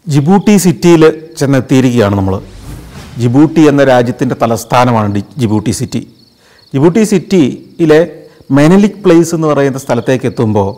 Djibouti സിറ്റിയിൽ ചെന്നെത്തിയിരിക്കുകയാണ് നമ്മൾ Djibouti എന്ന രാജ്യത്തിൻ്റെ തലസ്ഥാനമാണ് ഡി- ജിബൂട്ടി സിറ്റി ജിബൂട്ടി സിറ്റിയിലെ മെനലിക് പ്ലേസ് എന്ന് പറയുന്ന സ്ഥലത്തേക്ക് എത്തുമ്പോൾ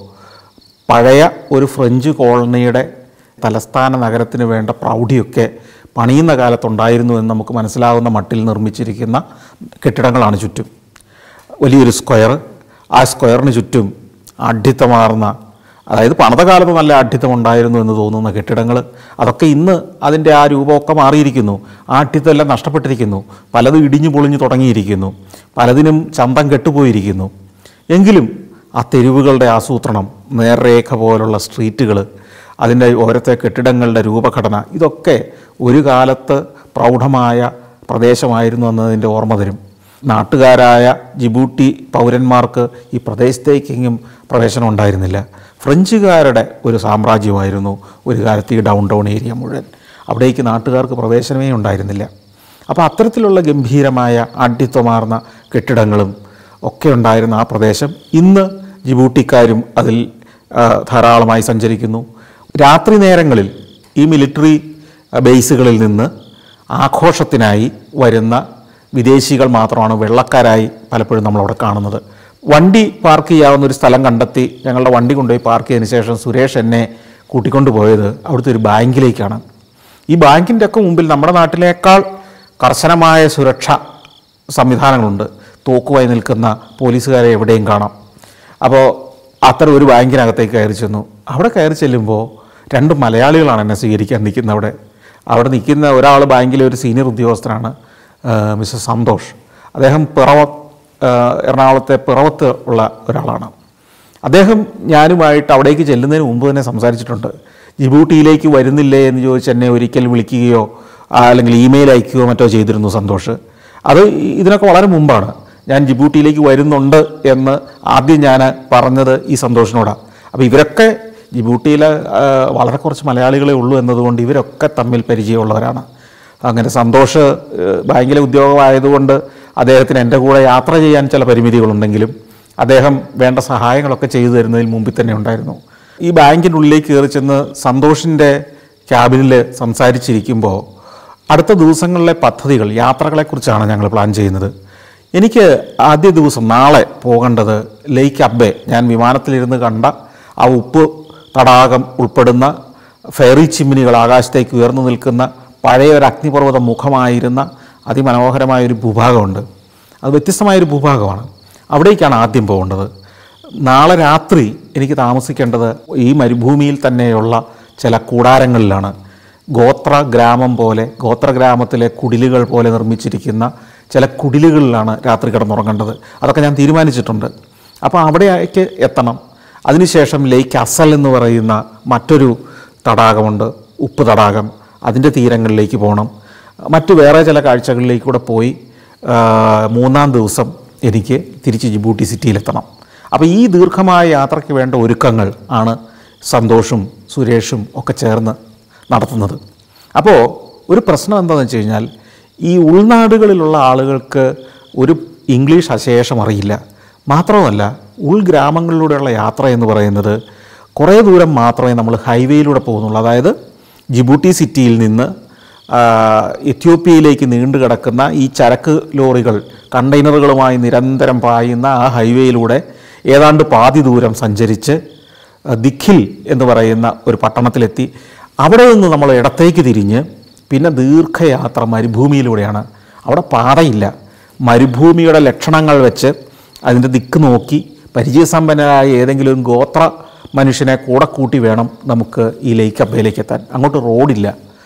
പഴയ ഒരു ഫ്രഞ്ച് കോളനിയുടെ തലസ്ഥാന നഗരത്തിന് വേണ്ട പ്രൗഢിയൊക്കെ പണിയുന്ന കാലത്തുണ്ടായിരുന്നു എന്ന് നമുക്ക് മനസ്സിലാവുന്ന മട്ടിൽ നിർമ്മിച്ചിരിക്കുന്ന കെട്ടിടങ്ങളാണ് ചുറ്റും വലിയൊരു സ്ക്വയർ ആ സ്ക്വയറിന് ചുറ്റും അഡ്ഡിത്തമാർന്ന അതായത് പണത കാലത്ത് നല്ല അഡ്ഡിത്തം ഉണ്ടായിരുന്നു എന്ന് തോന്നുന്ന കെട്ടിടങ്ങൾ അതൊക്കെ ഇന്ന് അതിൻ്റെ ആ രൂപമൊക്കെ മാറിയിരിക്കുന്നു ആ അഡ്ഡിത്തമെല്ലാം നഷ്ടപ്പെട്ടിരിക്കുന്നു പലതും ഇടിഞ്ഞു പൊളിഞ്ഞു തുടങ്ങിയിരിക്കുന്നു പലതിനും ചന്തം കെട്ടുപോയിരിക്കുന്നു എങ്കിലും ആ തെരുവുകളുടെ ആസൂത്രണം നേർരേഖ പോലുള്ള സ്ട്രീറ്റുകൾ അതിൻ്റെ ഓരത്തെ കെട്ടിടങ്ങളുടെ രൂപഘടന ഇതൊക്കെ ഒരു കാലത്ത് പ്രൗഢമായ പ്രദേശമായിരുന്നു എന്നതിൻ്റെ ഓർമ്മ തരും നാട്ടുകാരായ ജിബൂട്ടി പൗരന്മാർക്ക് ഈ പ്രദേശത്തേക്കെങ്കിലും പ്രവേശനം ഉണ്ടായിരുന്നില്ല ഫ്രഞ്ചുകാരുടെ ഒരു സാമ്രാജ്യമായിരുന്നു ഒരു കാലത്ത് ഈ ഡൗൺ ടൗൺ ഏരിയ മുഴുവൻ അവിടേക്ക് നാട്ടുകാർക്ക് പ്രവേശനമേ ഉണ്ടായിരുന്നില്ല അപ്പോൾ അത്തരത്തിലുള്ള ഗംഭീരമായ അഡിത്വമാർന്ന കെട്ടിടങ്ങളും ഒക്കെ ഉണ്ടായിരുന്ന ആ പ്രദേശം ഇന്ന് ജിബൂട്ടിക്കാരും അതിൽ ആ, ധാരാളമായി സഞ്ചരിക്കുന്നു രാത്രി നേരങ്ങളിൽ ഈ മിലിറ്ററി ബേസുകളിൽ നിന്ന് ആഘോഷത്തിനായി വരുന്ന വിദേശികൾ മാത്രമാണ് വെള്ളക്കാരായി പലപ്പോഴും നമ്മളവിടെ കാണുന്നത് വണ്ടി പാർക്ക് ചെയ്യാവുന്ന ഒരു സ്ഥലം കണ്ടെത്തി ഞങ്ങളുടെ വണ്ടി കൊണ്ടുപോയി പാർക്ക് ചെയ്തതിന് ശേഷം സുരേഷ് എന്നെ കൂട്ടിക്കൊണ്ടു പോയത് അവിടുത്തെ ഒരു ബാങ്കിലേക്കാണ് ഈ ബാങ്കിൻ്റെ ഒക്കെ മുമ്പിൽ നമ്മുടെ നാട്ടിലേക്കാൾ കർശനമായ സുരക്ഷ സംവിധാനങ്ങളുണ്ട് തോക്കുമായി നിൽക്കുന്ന പോലീസുകാരെ എവിടെയും കാണാം അപ്പോൾ അത്തരം ഒരു ബാങ്കിനകത്തേക്ക് കയറി ചെന്നു അവിടെ കയറി ചെല്ലുമ്പോൾ രണ്ട് മലയാളികളാണ് എന്നെ സ്വീകരിക്കാൻ നിൽക്കുന്നത് അവിടെ അവിടെ നിൽക്കുന്ന ഒരാൾ ബാങ്കിലെ ഒരു സീനിയർ ഉദ്യോഗസ്ഥനാണ് ആ, മിസ്റ്റർ സന്തോഷ് അദ്ദേഹം പിറവ ആ, എറണാകുളത്തെ പിറവത്ത് ഉള്ള ഒരാളാണ് അദ്ദേഹം ഞാനുമായിട്ട് അവിടേക്ക് ചെല്ലുന്നതിന് മുമ്പ് തന്നെ സംസാരിച്ചിട്ടുണ്ട് ജിബൂട്ടിയിലേക്ക് വരുന്നില്ലേ എന്ന് ചോദിച്ച് എന്നെ ഒരിക്കൽ വിളിക്കുകയോ ആ, അല്ലെങ്കിൽ ഇമെയിൽ അയക്കുകയോ മറ്റോ ചെയ്തിരുന്നു സന്തോഷ് അത് ഈ- ഇതിനൊക്കെ വളരെ മുമ്പാണ് ഞാൻ ജിബൂട്ടിയിലേക്ക് വരുന്നുണ്ട് എന്ന് ആദ്യം ഞാൻ പറഞ്ഞത് ഈ സന്തോഷിനോടാണ് അപ്പോൾ ഇവരൊക്കെ ജിബൂട്ടിയിൽ വളരെ കുറച്ച് മലയാളികളെ ഉള്ളൂ എന്നതുകൊണ്ട് ഇവരൊക്കെ തമ്മിൽ പരിചയമുള്ളവരാണ് അങ്ങനെ സന്തോഷ് ഏഹ്, ബാങ്കിലെ ഉദ്യോഗമായതുകൊണ്ട് അദ്ദേഹത്തിന് എൻ്റെ കൂടെ യാത്ര ചെയ്യാൻ ചില പരിമിതികളുണ്ടെങ്കിലും അദ്ദേഹം വേണ്ട സഹായങ്ങളൊക്കെ ചെയ്തു തരുന്നതിൽ മുമ്പിൽ തന്നെ ഉണ്ടായിരുന്നു ഈ ബാങ്കിൻ്റെ ഉള്ളിലേക്ക് കയറി ചെന്ന് സന്തോഷിൻ്റെ ക്യാബിനിൽ സംസാരിച്ചിരിക്കുമ്പോൾ അടുത്ത ദിവസങ്ങളിലെ പദ്ധതികൾ യാത്രകളെക്കുറിച്ചാണ് ഞങ്ങൾ പ്ലാൻ ചെയ്യുന്നത് എനിക്ക് ആദ്യ ദിവസം നാളെ പോകേണ്ടത് ലേക്ക് അബ്ബെ ഞാൻ വിമാനത്തിലിരുന്ന് കണ്ട ആ ഉപ്പ് തടാകം ഉൾപ്പെടുന്ന ഫെയറി ചിമ്മിനികൾ ആകാശത്തേക്ക് ഉയർന്നു നിൽക്കുന്ന പഴയ ഒരു അഗ്നിപർവ്വത മുഖമായിരുന്ന അതിമനോഹരമായ ഒരു ഭൂഭാഗമുണ്ട് അത് വ്യത്യസ്തമായൊരു ഭൂഭാഗമാണ് അവിടേക്കാണ് ആദ്യം പോകേണ്ടത് നാളെ രാത്രി എനിക്ക് താമസിക്കേണ്ടത് ഈ മരുഭൂമിയിൽ തന്നെയുള്ള ചില കൂടാരങ്ങളിലാണ് ഗോത്ര ഗ്രാമം പോലെ ഗോത്ര ഗ്രാമത്തിലെ കുടിലുകൾ പോലെ നിർമ്മിച്ചിരിക്കുന്ന ചില കുടിലുകളിലാണ് രാത്രി കിടന്നുറങ്ങേണ്ടത് അതൊക്കെ ഞാൻ തീരുമാനിച്ചിട്ടുണ്ട് അപ്പോൾ അവിടേക്ക് എത്തണം അതിനുശേഷം ലേക്ക് അസൽ എന്ന് പറയുന്ന മറ്റൊരു തടാകമുണ്ട് ഉപ്പ് തടാകം അതിൻ്റെ തീരങ്ങളിലേക്ക് പോകണം മറ്റു വേറെ ചില കാഴ്ചകളിലേക്ക് കൂടെ പോയി ആ, മൂന്നാം ദിവസം എനിക്ക് തിരിച്ച് ജിബൂട്ടി സിറ്റിയിലെത്തണം അപ്പോൾ ഈ ദീർഘമായ യാത്രയ്ക്ക് വേണ്ട ഒരുക്കങ്ങൾ ആണ് സന്തോഷും സുരേഷും ഒക്കെ ചേർന്ന് നടത്തുന്നത് അപ്പോൾ ഒരു പ്രശ്നം എന്താണെന്ന് വെച്ച് കഴിഞ്ഞാൽ ഈ ഉൾനാടുകളിലുള്ള ആളുകൾക്ക് ഒരു ഇംഗ്ലീഷ് അശേഷം അറിയില്ല മാത്രമല്ല ഉൾഗ്രാമങ്ങളിലൂടെയുള്ള യാത്ര എന്ന് പറയുന്നത് കുറേ ദൂരം മാത്രമേ നമ്മൾ ഹൈവേയിലൂടെ പോകുന്നുള്ളൂ അതായത് ജിബൂട്ടി സിറ്റിയിൽ നിന്ന് ആ, എത്യോപ്യയിലേക്ക് നീണ്ടു കിടക്കുന്ന ഈ ചരക്ക് ലോറികൾ കണ്ടെയ്നറുകളുമായി നിരന്തരം പായുന്ന ആ ഹൈവേയിലൂടെ ഏതാണ്ട് പാതി ദൂരം സഞ്ചരിച്ച് ആ, ദിഖിൽ എന്ന് പറയുന്ന ഒരു പട്ടണത്തിലെത്തി അവിടെ നിന്ന് നമ്മൾ ഇടത്തേക്ക് തിരിഞ്ഞ് പിന്നെ ദീർഘയാത്ര മരുഭൂമിയിലൂടെയാണ് അവിടെ പാതയില്ല മരുഭൂമിയുടെ ലക്ഷണങ്ങൾ വെച്ച് അതിൻ്റെ ദിക്ക് നോക്കി പരിചയസമ്പന്നരായ ഏതെങ്കിലും ഒരു ഗോത്ര മനുഷ്യനെ കൂടെ കൂട്ടി വേണം നമുക്ക് ഈ ലേക്ക് അബ്ബയിലേക്ക് എത്താൻ അങ്ങോട്ട് റോഡില്ല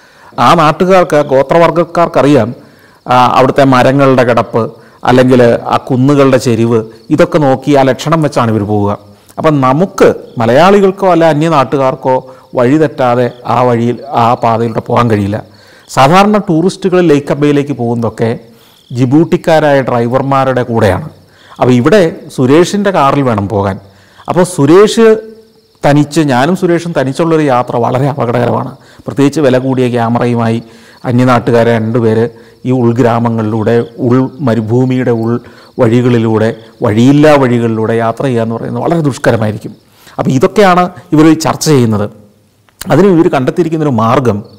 ആ നാട്ടുകാർക്ക് ഗോത്രവർഗ്ഗക്കാർക്കറിയാം ആ, അവിടുത്തെ മരങ്ങളുടെ കിടപ്പ് അല്ലെങ്കിൽ ആ കുന്നുകളുടെ ചെരിവ് ഇതൊക്കെ നോക്കി ആ ലക്ഷണം വെച്ചാണ് ഇവർ പോവുക അപ്പം നമുക്ക് മലയാളികൾക്കോ അല്ല അന്യ നാട്ടുകാർക്കോ വഴി തെറ്റാതെ ആ വഴിയിൽ ആ പാതയിലൂടെ പോകാൻ കഴിയില്ല സാധാരണ ടൂറിസ്റ്റുകൾ ലേക്ക് അബ്ബയിലേക്ക് പോകുന്നതൊക്കെ ജിബൂട്ടിക്കാരായ ഡ്രൈവർമാരുടെ കൂടെയാണ് അപ്പോൾ ഇവിടെ സുരേഷിൻ്റെ കാറിൽ വേണം പോകാൻ അപ്പോൾ സുരേഷ് തനിച്ച് ഞാനും സുരേഷും തനിച്ചുള്ളൊരു യാത്ര വളരെ അപകടകരമാണ് പ്രത്യേകിച്ച് വില കൂടിയ ക്യാമറയുമായി അന്യനാട്ടുകാരെ രണ്ടുപേര് ഈ ഉൾഗ്രാമങ്ങളിലൂടെ ഉൾ മരുഭൂമിയുടെ ഉൾ വഴികളിലൂടെ വഴിയില്ലാ വഴികളിലൂടെ യാത്ര ചെയ്യുക എന്ന് പറയുന്നത് വളരെ ദുഷ്കരമായിരിക്കും അപ്പോൾ ഇതൊക്കെയാണ് ഇവർ ചർച്ച ചെയ്യുന്നത് അതിന് ഇവർ കണ്ടെത്തിയിരിക്കുന്നൊരു മാർഗം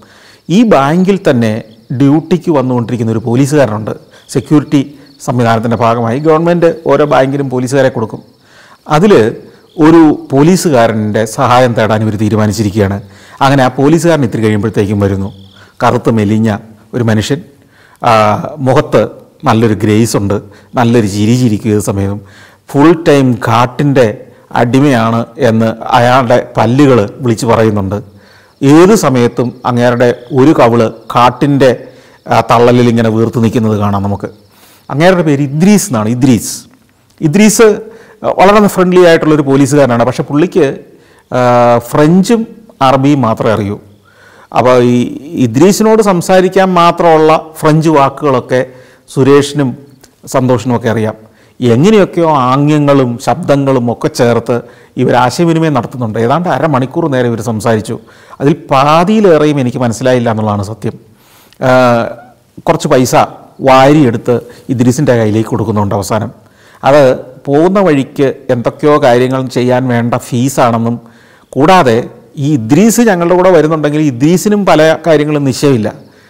ഈ ബാങ്കിൽ തന്നെ ഡ്യൂട്ടിക്ക് വന്നുകൊണ്ടിരിക്കുന്ന ഒരു പോലീസുകാരനുണ്ട് സെക്യൂരിറ്റി സംവിധാനത്തിൻ്റെ ഭാഗമായി ഗവൺമെൻറ് ഓരോ ബാങ്കിനും പോലീസുകാരെ കൊടുക്കും അതിൽ ഒരു പോലീസുകാരൻ്റെ സഹായം തേടാൻ ഇവർ തീരുമാനിച്ചിരിക്കുകയാണ് അങ്ങനെ ആ പോലീസുകാരൻ ഇത്തിരി കഴിയുമ്പോഴത്തേക്കും വരുന്നു കറുത്ത് മെലിഞ്ഞ ഒരു മനുഷ്യൻ ആ, മുഖത്ത് നല്ലൊരു ഗ്രേസ് ഉണ്ട് നല്ലൊരു ചിരി ചിരിക്കുക ഏത് സമയത്തും ഫുൾ ടൈം ഘാട്ടിൻ്റെ അടിമയാണ് എന്ന് അയാളുടെ പല്ലുകൾ വിളിച്ചു പറയുന്നുണ്ട് ഏത് സമയത്തും അങ്ങേരുടെ ഒരു കവിള് കാട്ടിൻ്റെ ആ, തള്ളലിൽ ഇങ്ങനെ വീർത്ത് നിൽക്കുന്നത് കാണാം നമുക്ക് അങ്ങേരുടെ പേര് ഇദ്രീസ് എന്നാണ് ഇദ്രീസ് ഇദ്രീസ് വളരെ ഫ്രണ്ട്ലി ആയിട്ടുള്ളൊരു പോലീസുകാരനാണ് പക്ഷെ പുള്ളിക്ക് ആ, ഫ്രഞ്ചും അറബിയും മാത്രമേ അറിയൂ അപ്പോൾ ഈ ഇദ്രീസിനോട് സംസാരിക്കാൻ മാത്രമുള്ള ഫ്രഞ്ച് വാക്കുകളൊക്കെ സുരേഷിനും സന്തോഷിനും ഒക്കെ അറിയാം എങ്ങനെയൊക്കെയോ ആംഗ്യങ്ങളും ശബ്ദങ്ങളും ഒക്കെ ചേർത്ത് ഇവർ ആശയവിനിമയം നടത്തുന്നുണ്ട് ഏതാണ്ട് അരമണിക്കൂർ നേരം ഇവർ സംസാരിച്ചു അതിൽ പാതിയിലേറെയും എനിക്ക് മനസ്സിലായില്ല എന്നുള്ളതാണ് സത്യം ആ, കുറച്ച് പൈസ വാരിയെടുത്ത് ഇദ്രീസിൻ്റെ കയ്യിലേക്ക് കൊടുക്കുന്നുണ്ട് അവസാനം അത് പോകുന്ന വഴിക്ക് എന്തൊക്കെയോ കാര്യങ്ങൾ ചെയ്യാൻ വേണ്ട ഫീസാണെന്നും കൂടാതെ ഈ ഇദ്രീസ് ഞങ്ങളുടെ കൂടെ വരുന്നുണ്ടെങ്കിൽ ഇദ്രീസിനും പല കാര്യങ്ങളും നിശ്ചയമില്ല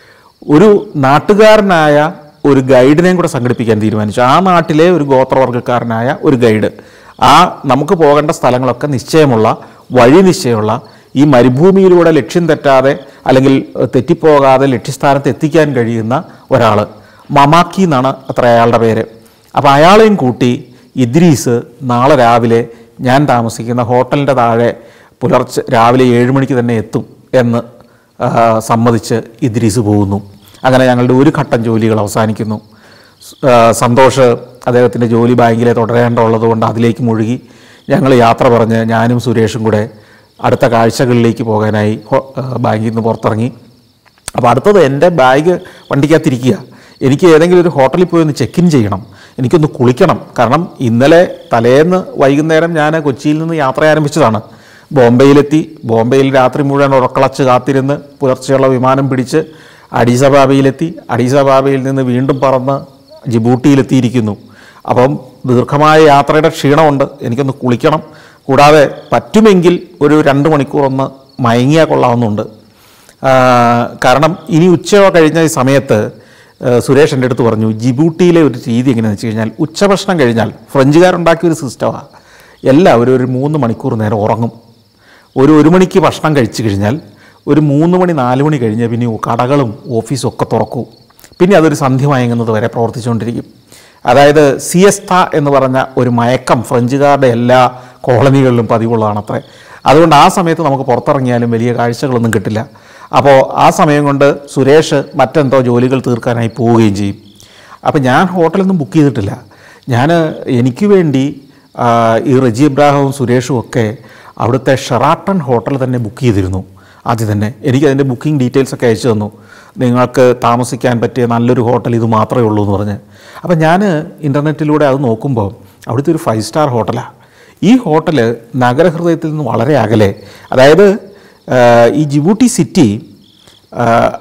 ഒരു നാട്ടുകാരനായ ഒരു ഗൈഡിനെയും കൂടെ സംഘടിപ്പിക്കാൻ തീരുമാനിച്ചു ആ നാട്ടിലെ ഒരു ഗോത്രവർഗ്ഗക്കാരനായ ഒരു ഗൈഡ് ആ നമുക്ക് പോകേണ്ട സ്ഥലങ്ങളൊക്കെ നിശ്ചയമുള്ള വഴി നിശ്ചയമുള്ള ഈ മരുഭൂമിയിലൂടെ ലക്ഷ്യം തെറ്റാതെ അല്ലെങ്കിൽ ഏഹ്, തെറ്റിപ്പോകാതെ ലക്ഷ്യസ്ഥാനത്ത് എത്തിക്കാൻ കഴിയുന്ന ഒരാൾ മമാക്കി എന്നാണ് അത്ര അയാളുടെ പേര് അപ്പോൾ അയാളെയും കൂട്ടി ഇദ്രീസ് നാളെ രാവിലെ ഞാൻ താമസിക്കുന്ന ഹോട്ടലിൻ്റെ താഴെ പുലർച്ചെ രാവിലെ ഏഴ് മണിക്ക് തന്നെ എത്തും എന്ന് ആ, സമ്മതിച്ച് ഇദ്രീസ് പോകുന്നു അങ്ങനെ ഞങ്ങളുടെ ഒരു ഘട്ടം ജോലികൾ അവസാനിക്കുന്നു സ്- ആ, സന്തോഷ് അദ്ദേഹത്തിൻ്റെ ജോലി ബാങ്കിലെ തുടരേണ്ടതുള്ളത് കൊണ്ട് അതിലേക്ക് മുഴുകി ഞങ്ങൾ യാത്ര പറഞ്ഞ് ഞാനും സുരേഷും കൂടെ അടുത്ത കാഴ്ചകളിലേക്ക് പോകാനായി ഹോ- ആ, ബാങ്കിൽ നിന്ന് പുറത്തിറങ്ങി അപ്പോൾ അടുത്തത് എൻ്റെ ബാഗ് വണ്ടിക്കകത്തിരിക്കുക എനിക്ക് ഏതെങ്കിലും ഒരു ഹോട്ടലിൽ പോയി ഒന്ന് ചെക്ക് ഇൻ ചെയ്യണം എനിക്കൊന്ന് കുളിക്കണം കാരണം ഇന്നലെ തലേന്ന് വൈകുന്നേരം ഞാൻ കൊച്ചിയിൽ നിന്ന് യാത്ര ആരംഭിച്ചതാണ് ബോംബെയിലെത്തി ബോംബെയിൽ രാത്രി മുഴുവൻ ഉറക്കളച്ച് കാത്തിരുന്ന് പുലർച്ചെയുള്ള വിമാനം പിടിച്ച് അഡീസബാബയിലെത്തി അഡീസബാബയിൽ നിന്ന് വീണ്ടും പറന്ന് ജിബൂട്ടിയിലെത്തിയിരിക്കുന്നു അപ്പം ദീർഘമായ യാത്രയുടെ ക്ഷീണമുണ്ട് എനിക്കൊന്ന് കുളിക്കണം കൂടാതെ പറ്റുമെങ്കിൽ ഒരു രണ്ട് മണിക്കൂറൊന്ന് മയങ്ങിയാൽ കൊള്ളാവുന്നുണ്ട് ആ, കാരണം ഇനി ഉച്ച കഴിഞ്ഞ ഈ സമയത്ത് ആ, സുരേഷ് എൻ്റെ അടുത്ത് പറഞ്ഞു ജിബൂട്ടിയിലെ ഒരു രീതി എങ്ങനെയാണെന്ന് വെച്ച് കഴിഞ്ഞാൽ ഉച്ചഭക്ഷണം കഴിഞ്ഞാൽ ഫ്രഞ്ചുകാരുണ്ടാക്കിയ ഒരു സിസ്റ്റമാണ് എല്ലാവരും ഒരു മൂന്ന് മണിക്കൂർ നേരം ഉറങ്ങും ഒരു ഒരു മണിക്ക് ഭക്ഷണം കഴിച്ചു കഴിഞ്ഞാൽ ഒരു മൂന്ന് മണി നാല് മണി കഴിഞ്ഞ് പിന്നെ കടകളും ഓഫീസും ഒക്കെ തുറക്കൂ പിന്നെ അതൊരു സന്ധ്യ മയങ്ങുന്നത് വരെ പ്രവർത്തിച്ചുകൊണ്ടിരിക്കും അതായത് സിയസ്ത എന്ന് പറഞ്ഞ ഒരു മയക്കം ഫ്രഞ്ചുകാരുടെ എല്ലാ കോളനികളിലും പതിവുള്ളതാണത്രേ അതുകൊണ്ട് ആ സമയത്ത് നമുക്ക് പുറത്തിറങ്ങിയാലും വലിയ കാഴ്ചകളൊന്നും കിട്ടില്ല അപ്പോൾ ആ സമയം കൊണ്ട് സുരേഷ് മറ്റെന്തോ ജോലികൾ തീർക്കാനായി പോവുകയും ചെയ്യും അപ്പോൾ ഞാൻ ഹോട്ടലൊന്നും ബുക്ക് ചെയ്തിട്ടില്ല ഞാൻ എനിക്ക് വേണ്ടി ആ, ഈ റജി ഇബ്രാഹിമും സുരേഷും ഒക്കെ അവിടുത്തെ ഷെറാട്ടൺ ഹോട്ടൽ തന്നെ ബുക്ക് ചെയ്തിരുന്നു ആദ്യം തന്നെ എനിക്ക് അതിൻ്റെ ബുക്കിംഗ് ഡീറ്റെയിൽസ് ഒക്കെ അയച്ചു തന്നു നിങ്ങൾക്ക് താമസിക്കാൻ പറ്റിയ നല്ലൊരു ഹോട്ടൽ ഇത് മാത്രമേ ഉള്ളൂ എന്ന് പറഞ്ഞ് അപ്പം ഞാൻ ഇൻ്റർനെറ്റിലൂടെ അത് നോക്കുമ്പോൾ അവിടുത്തെ ഒരു ഫൈവ് സ്റ്റാർ ഹോട്ടലാണ് ഈ ഹോട്ടൽ നഗരഹൃദയത്തിൽ നിന്ന് വളരെ അകലെ അതായത് ആ, ഈ ജിബൂട്ടി സിറ്റി ആ,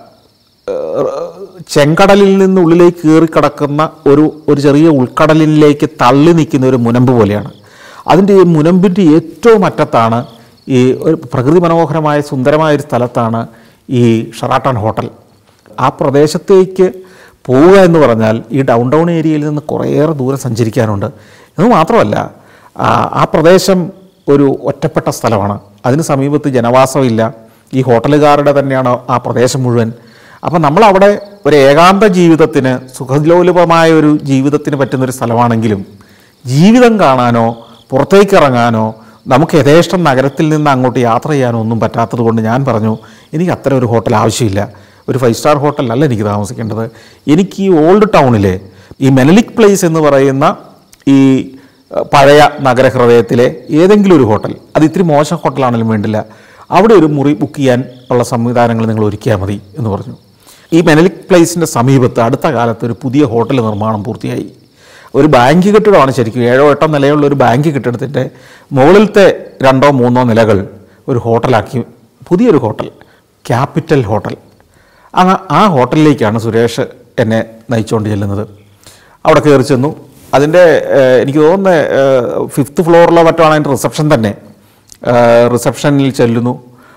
ചെങ്കടലിൽ നിന്ന് ഉള്ളിലേക്ക് കയറി കിടക്കുന്ന ഒരു ഒരു ചെറിയ ഉൾക്കടലിലേക്ക് തള്ളി നിൽക്കുന്ന ഒരു മുനമ്പ് പോലെയാണ് അതിൻ്റെ ഈ മുനമ്പിൻ്റെ ഏറ്റവും അറ്റത്താണ് ഈ ഒരു പ്രകൃതി മനോഹരമായ സുന്ദരമായ ഒരു സ്ഥലത്താണ് ഈ ഷെറാട്ടൺ ഹോട്ടൽ ആ പ്രദേശത്തേക്ക് പോവുക എന്ന് പറഞ്ഞാൽ ഈ ഡൗൺ ടൗൺ ഏരിയയിൽ നിന്ന് കുറേയേറെ ദൂരം സഞ്ചരിക്കാനുണ്ട് ഇത് മാത്രമല്ല ആ, ആ പ്രദേശം ഒരു ഒറ്റപ്പെട്ട സ്ഥലമാണ് അതിന് സമീപത്ത് ജനവാസമില്ല ഈ ഹോട്ടലുകാരുടെ തന്നെയാണ് ആ പ്രദേശം മുഴുവൻ അപ്പം നമ്മളവിടെ ഒരു ഏകാന്ത ജീവിതത്തിന് സുഖലോലുപമായ ഒരു ജീവിതത്തിന് പറ്റുന്നൊരു സ്ഥലമാണെങ്കിലും ജീവിതം കാണാനോ പുറത്തേക്ക് ഇറങ്ങാനോ നമുക്ക് യഥേഷ്ടം നഗരത്തിൽ നിന്ന് അങ്ങോട്ട് യാത്ര ചെയ്യാനോ ഒന്നും പറ്റാത്തത് കൊണ്ട് ഞാൻ പറഞ്ഞു എനിക്ക് അത്തരം ഒരു ഹോട്ടൽ ആവശ്യമില്ല ഒരു ഫൈവ് സ്റ്റാർ ഹോട്ടലല്ല എനിക്ക് താമസിക്കേണ്ടത് എനിക്ക് ഈ ഓൾഡ് ടൗണിലെ ഈ മെനലിക് പ്ലേസ് എന്ന് പറയുന്ന ഈ അഹ്, പഴയ നഗരഹൃദയത്തിലെ ഏതെങ്കിലും ഒരു ഹോട്ടൽ അത് ഇത്തിരി മോശം ഹോട്ടലാണെങ്കിലും വേണ്ടില്ല അവിടെ ഒരു മുറി ബുക്ക് ചെയ്യാൻ ഉള്ള സംവിധാനങ്ങൾ നിങ്ങൾ ഒരുക്കിയാൽ മതി എന്ന് പറഞ്ഞു ഈ മെനലിക് പ്ലേസിൻ്റെ സമീപത്ത് അടുത്ത കാലത്ത് ഒരു പുതിയ ഹോട്ടൽ നിർമ്മാണം പൂർത്തിയായി ഒരു ബാങ്ക് കെട്ടിടമാണ് ശരിക്കും ഏഴോ എട്ടോ നിലയുള്ള ഒരു ബാങ്ക് കെട്ടിടത്തിൻ്റെ മുകളിലത്തെ രണ്ടോ മൂന്നോ നിലകൾ ഒരു ഹോട്ടലാക്കി പുതിയൊരു ഹോട്ടൽ ക്യാപിറ്റൽ ഹോട്ടൽ ആ ആ ഹോട്ടലിലേക്കാണ് സുരേഷ് എന്നെ നയിച്ചുകൊണ്ട് ചെല്ലുന്നത് അവിടെ കയറി ചെന്നു അതിൻ്റെ ഏഹ്, എനിക്ക് തോന്നുന്നത് ഫിഫ്ത്ത് ഫ്ലോറിലോ മറ്റോ ആണ് അതിൻ്റെ റിസപ്ഷൻ തന്നെ ഏഹ്, റിസപ്ഷനിൽ ചെല്ലുന്നു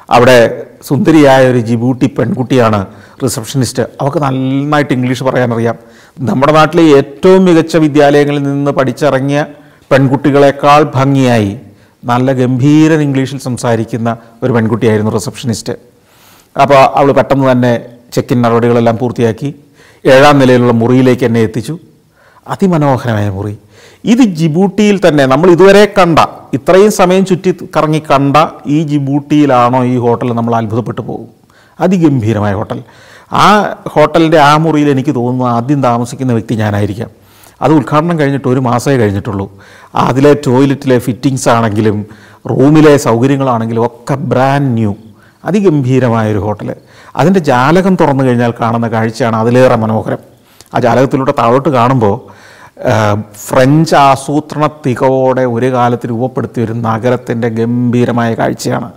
അവിടെ സുന്ദരിയായ ഒരു ജിബൂട്ടി പെൺകുട്ടിയാണ് റിസപ്ഷനിസ്റ്റ് അവൾക്ക് നന്നായിട്ട് ഇംഗ്ലീഷ് പറയാനറിയാം നമ്മുടെ നാട്ടിലെ ഏറ്റവും മികച്ച വിദ്യാലയങ്ങളിൽ നിന്ന് പഠിച്ചിറങ്ങിയ പെൺകുട്ടികളെക്കാൾ ഭംഗിയായി നല്ല ഗംഭീരൻ ഇംഗ്ലീഷിൽ സംസാരിക്കുന്ന ഒരു പെൺകുട്ടിയായിരുന്നു റിസപ്ഷനിസ്റ്റ് അപ്പോൾ അവൾ പെട്ടെന്ന് തന്നെ ചെക്കിൻ നടപടികളെല്ലാം പൂർത്തിയാക്കി ഏഴാം നിലയിലുള്ള മുറിയിലേക്ക് എന്നെ എത്തിച്ചു അതിമനോഹരമായ മുറി ഇത് ജിബൂട്ടിയിൽ തന്നെ നമ്മൾ ഇതുവരെ കണ്ട ഇത്രയും സമയം ചുറ്റി കറങ്ങി കണ്ട ഈ ജിബൂട്ടിയിലാണോ ഈ ഹോട്ടൽ നമ്മൾ അത്ഭുതപ്പെട്ടു പോകും അതിഗംഭീരമായ ഹോട്ടൽ ആ ഹോട്ടലിൻ്റെ ആ മുറിയിൽ എനിക്ക് തോന്നുന്നു ആദ്യം താമസിക്കുന്ന വ്യക്തി ഞാനായിരിക്കാം അത് ഉദ്ഘാടനം കഴിഞ്ഞിട്ട് ഒരു മാസമേ കഴിഞ്ഞിട്ടുള്ളൂ അതിലെ ടോയ്ലറ്റിലെ ഫിറ്റിങ്സ് ആണെങ്കിലും റൂമിലെ സൗകര്യങ്ങളാണെങ്കിലും ഒക്കെ ബ്രാൻഡ് ന്യൂ അതിഗംഭീരമായൊരു ഹോട്ടൽ അതിൻ്റെ ജാലകം തുറന്നു കഴിഞ്ഞാൽ കാണുന്ന കാഴ്ചയാണ് അതിലേറെ മനോഹരം ആ ജാലകത്തിലൂടെ താഴോട്ട് കാണുമ്പോൾ ആ, ഫ്രഞ്ച് ആസൂത്രണ തികവോടെ ഒരു കാലത്ത് രൂപപ്പെടുത്തിയ ഒരു നഗരത്തിൻ്റെ ഗംഭീരമായ കാഴ്ചയാണ്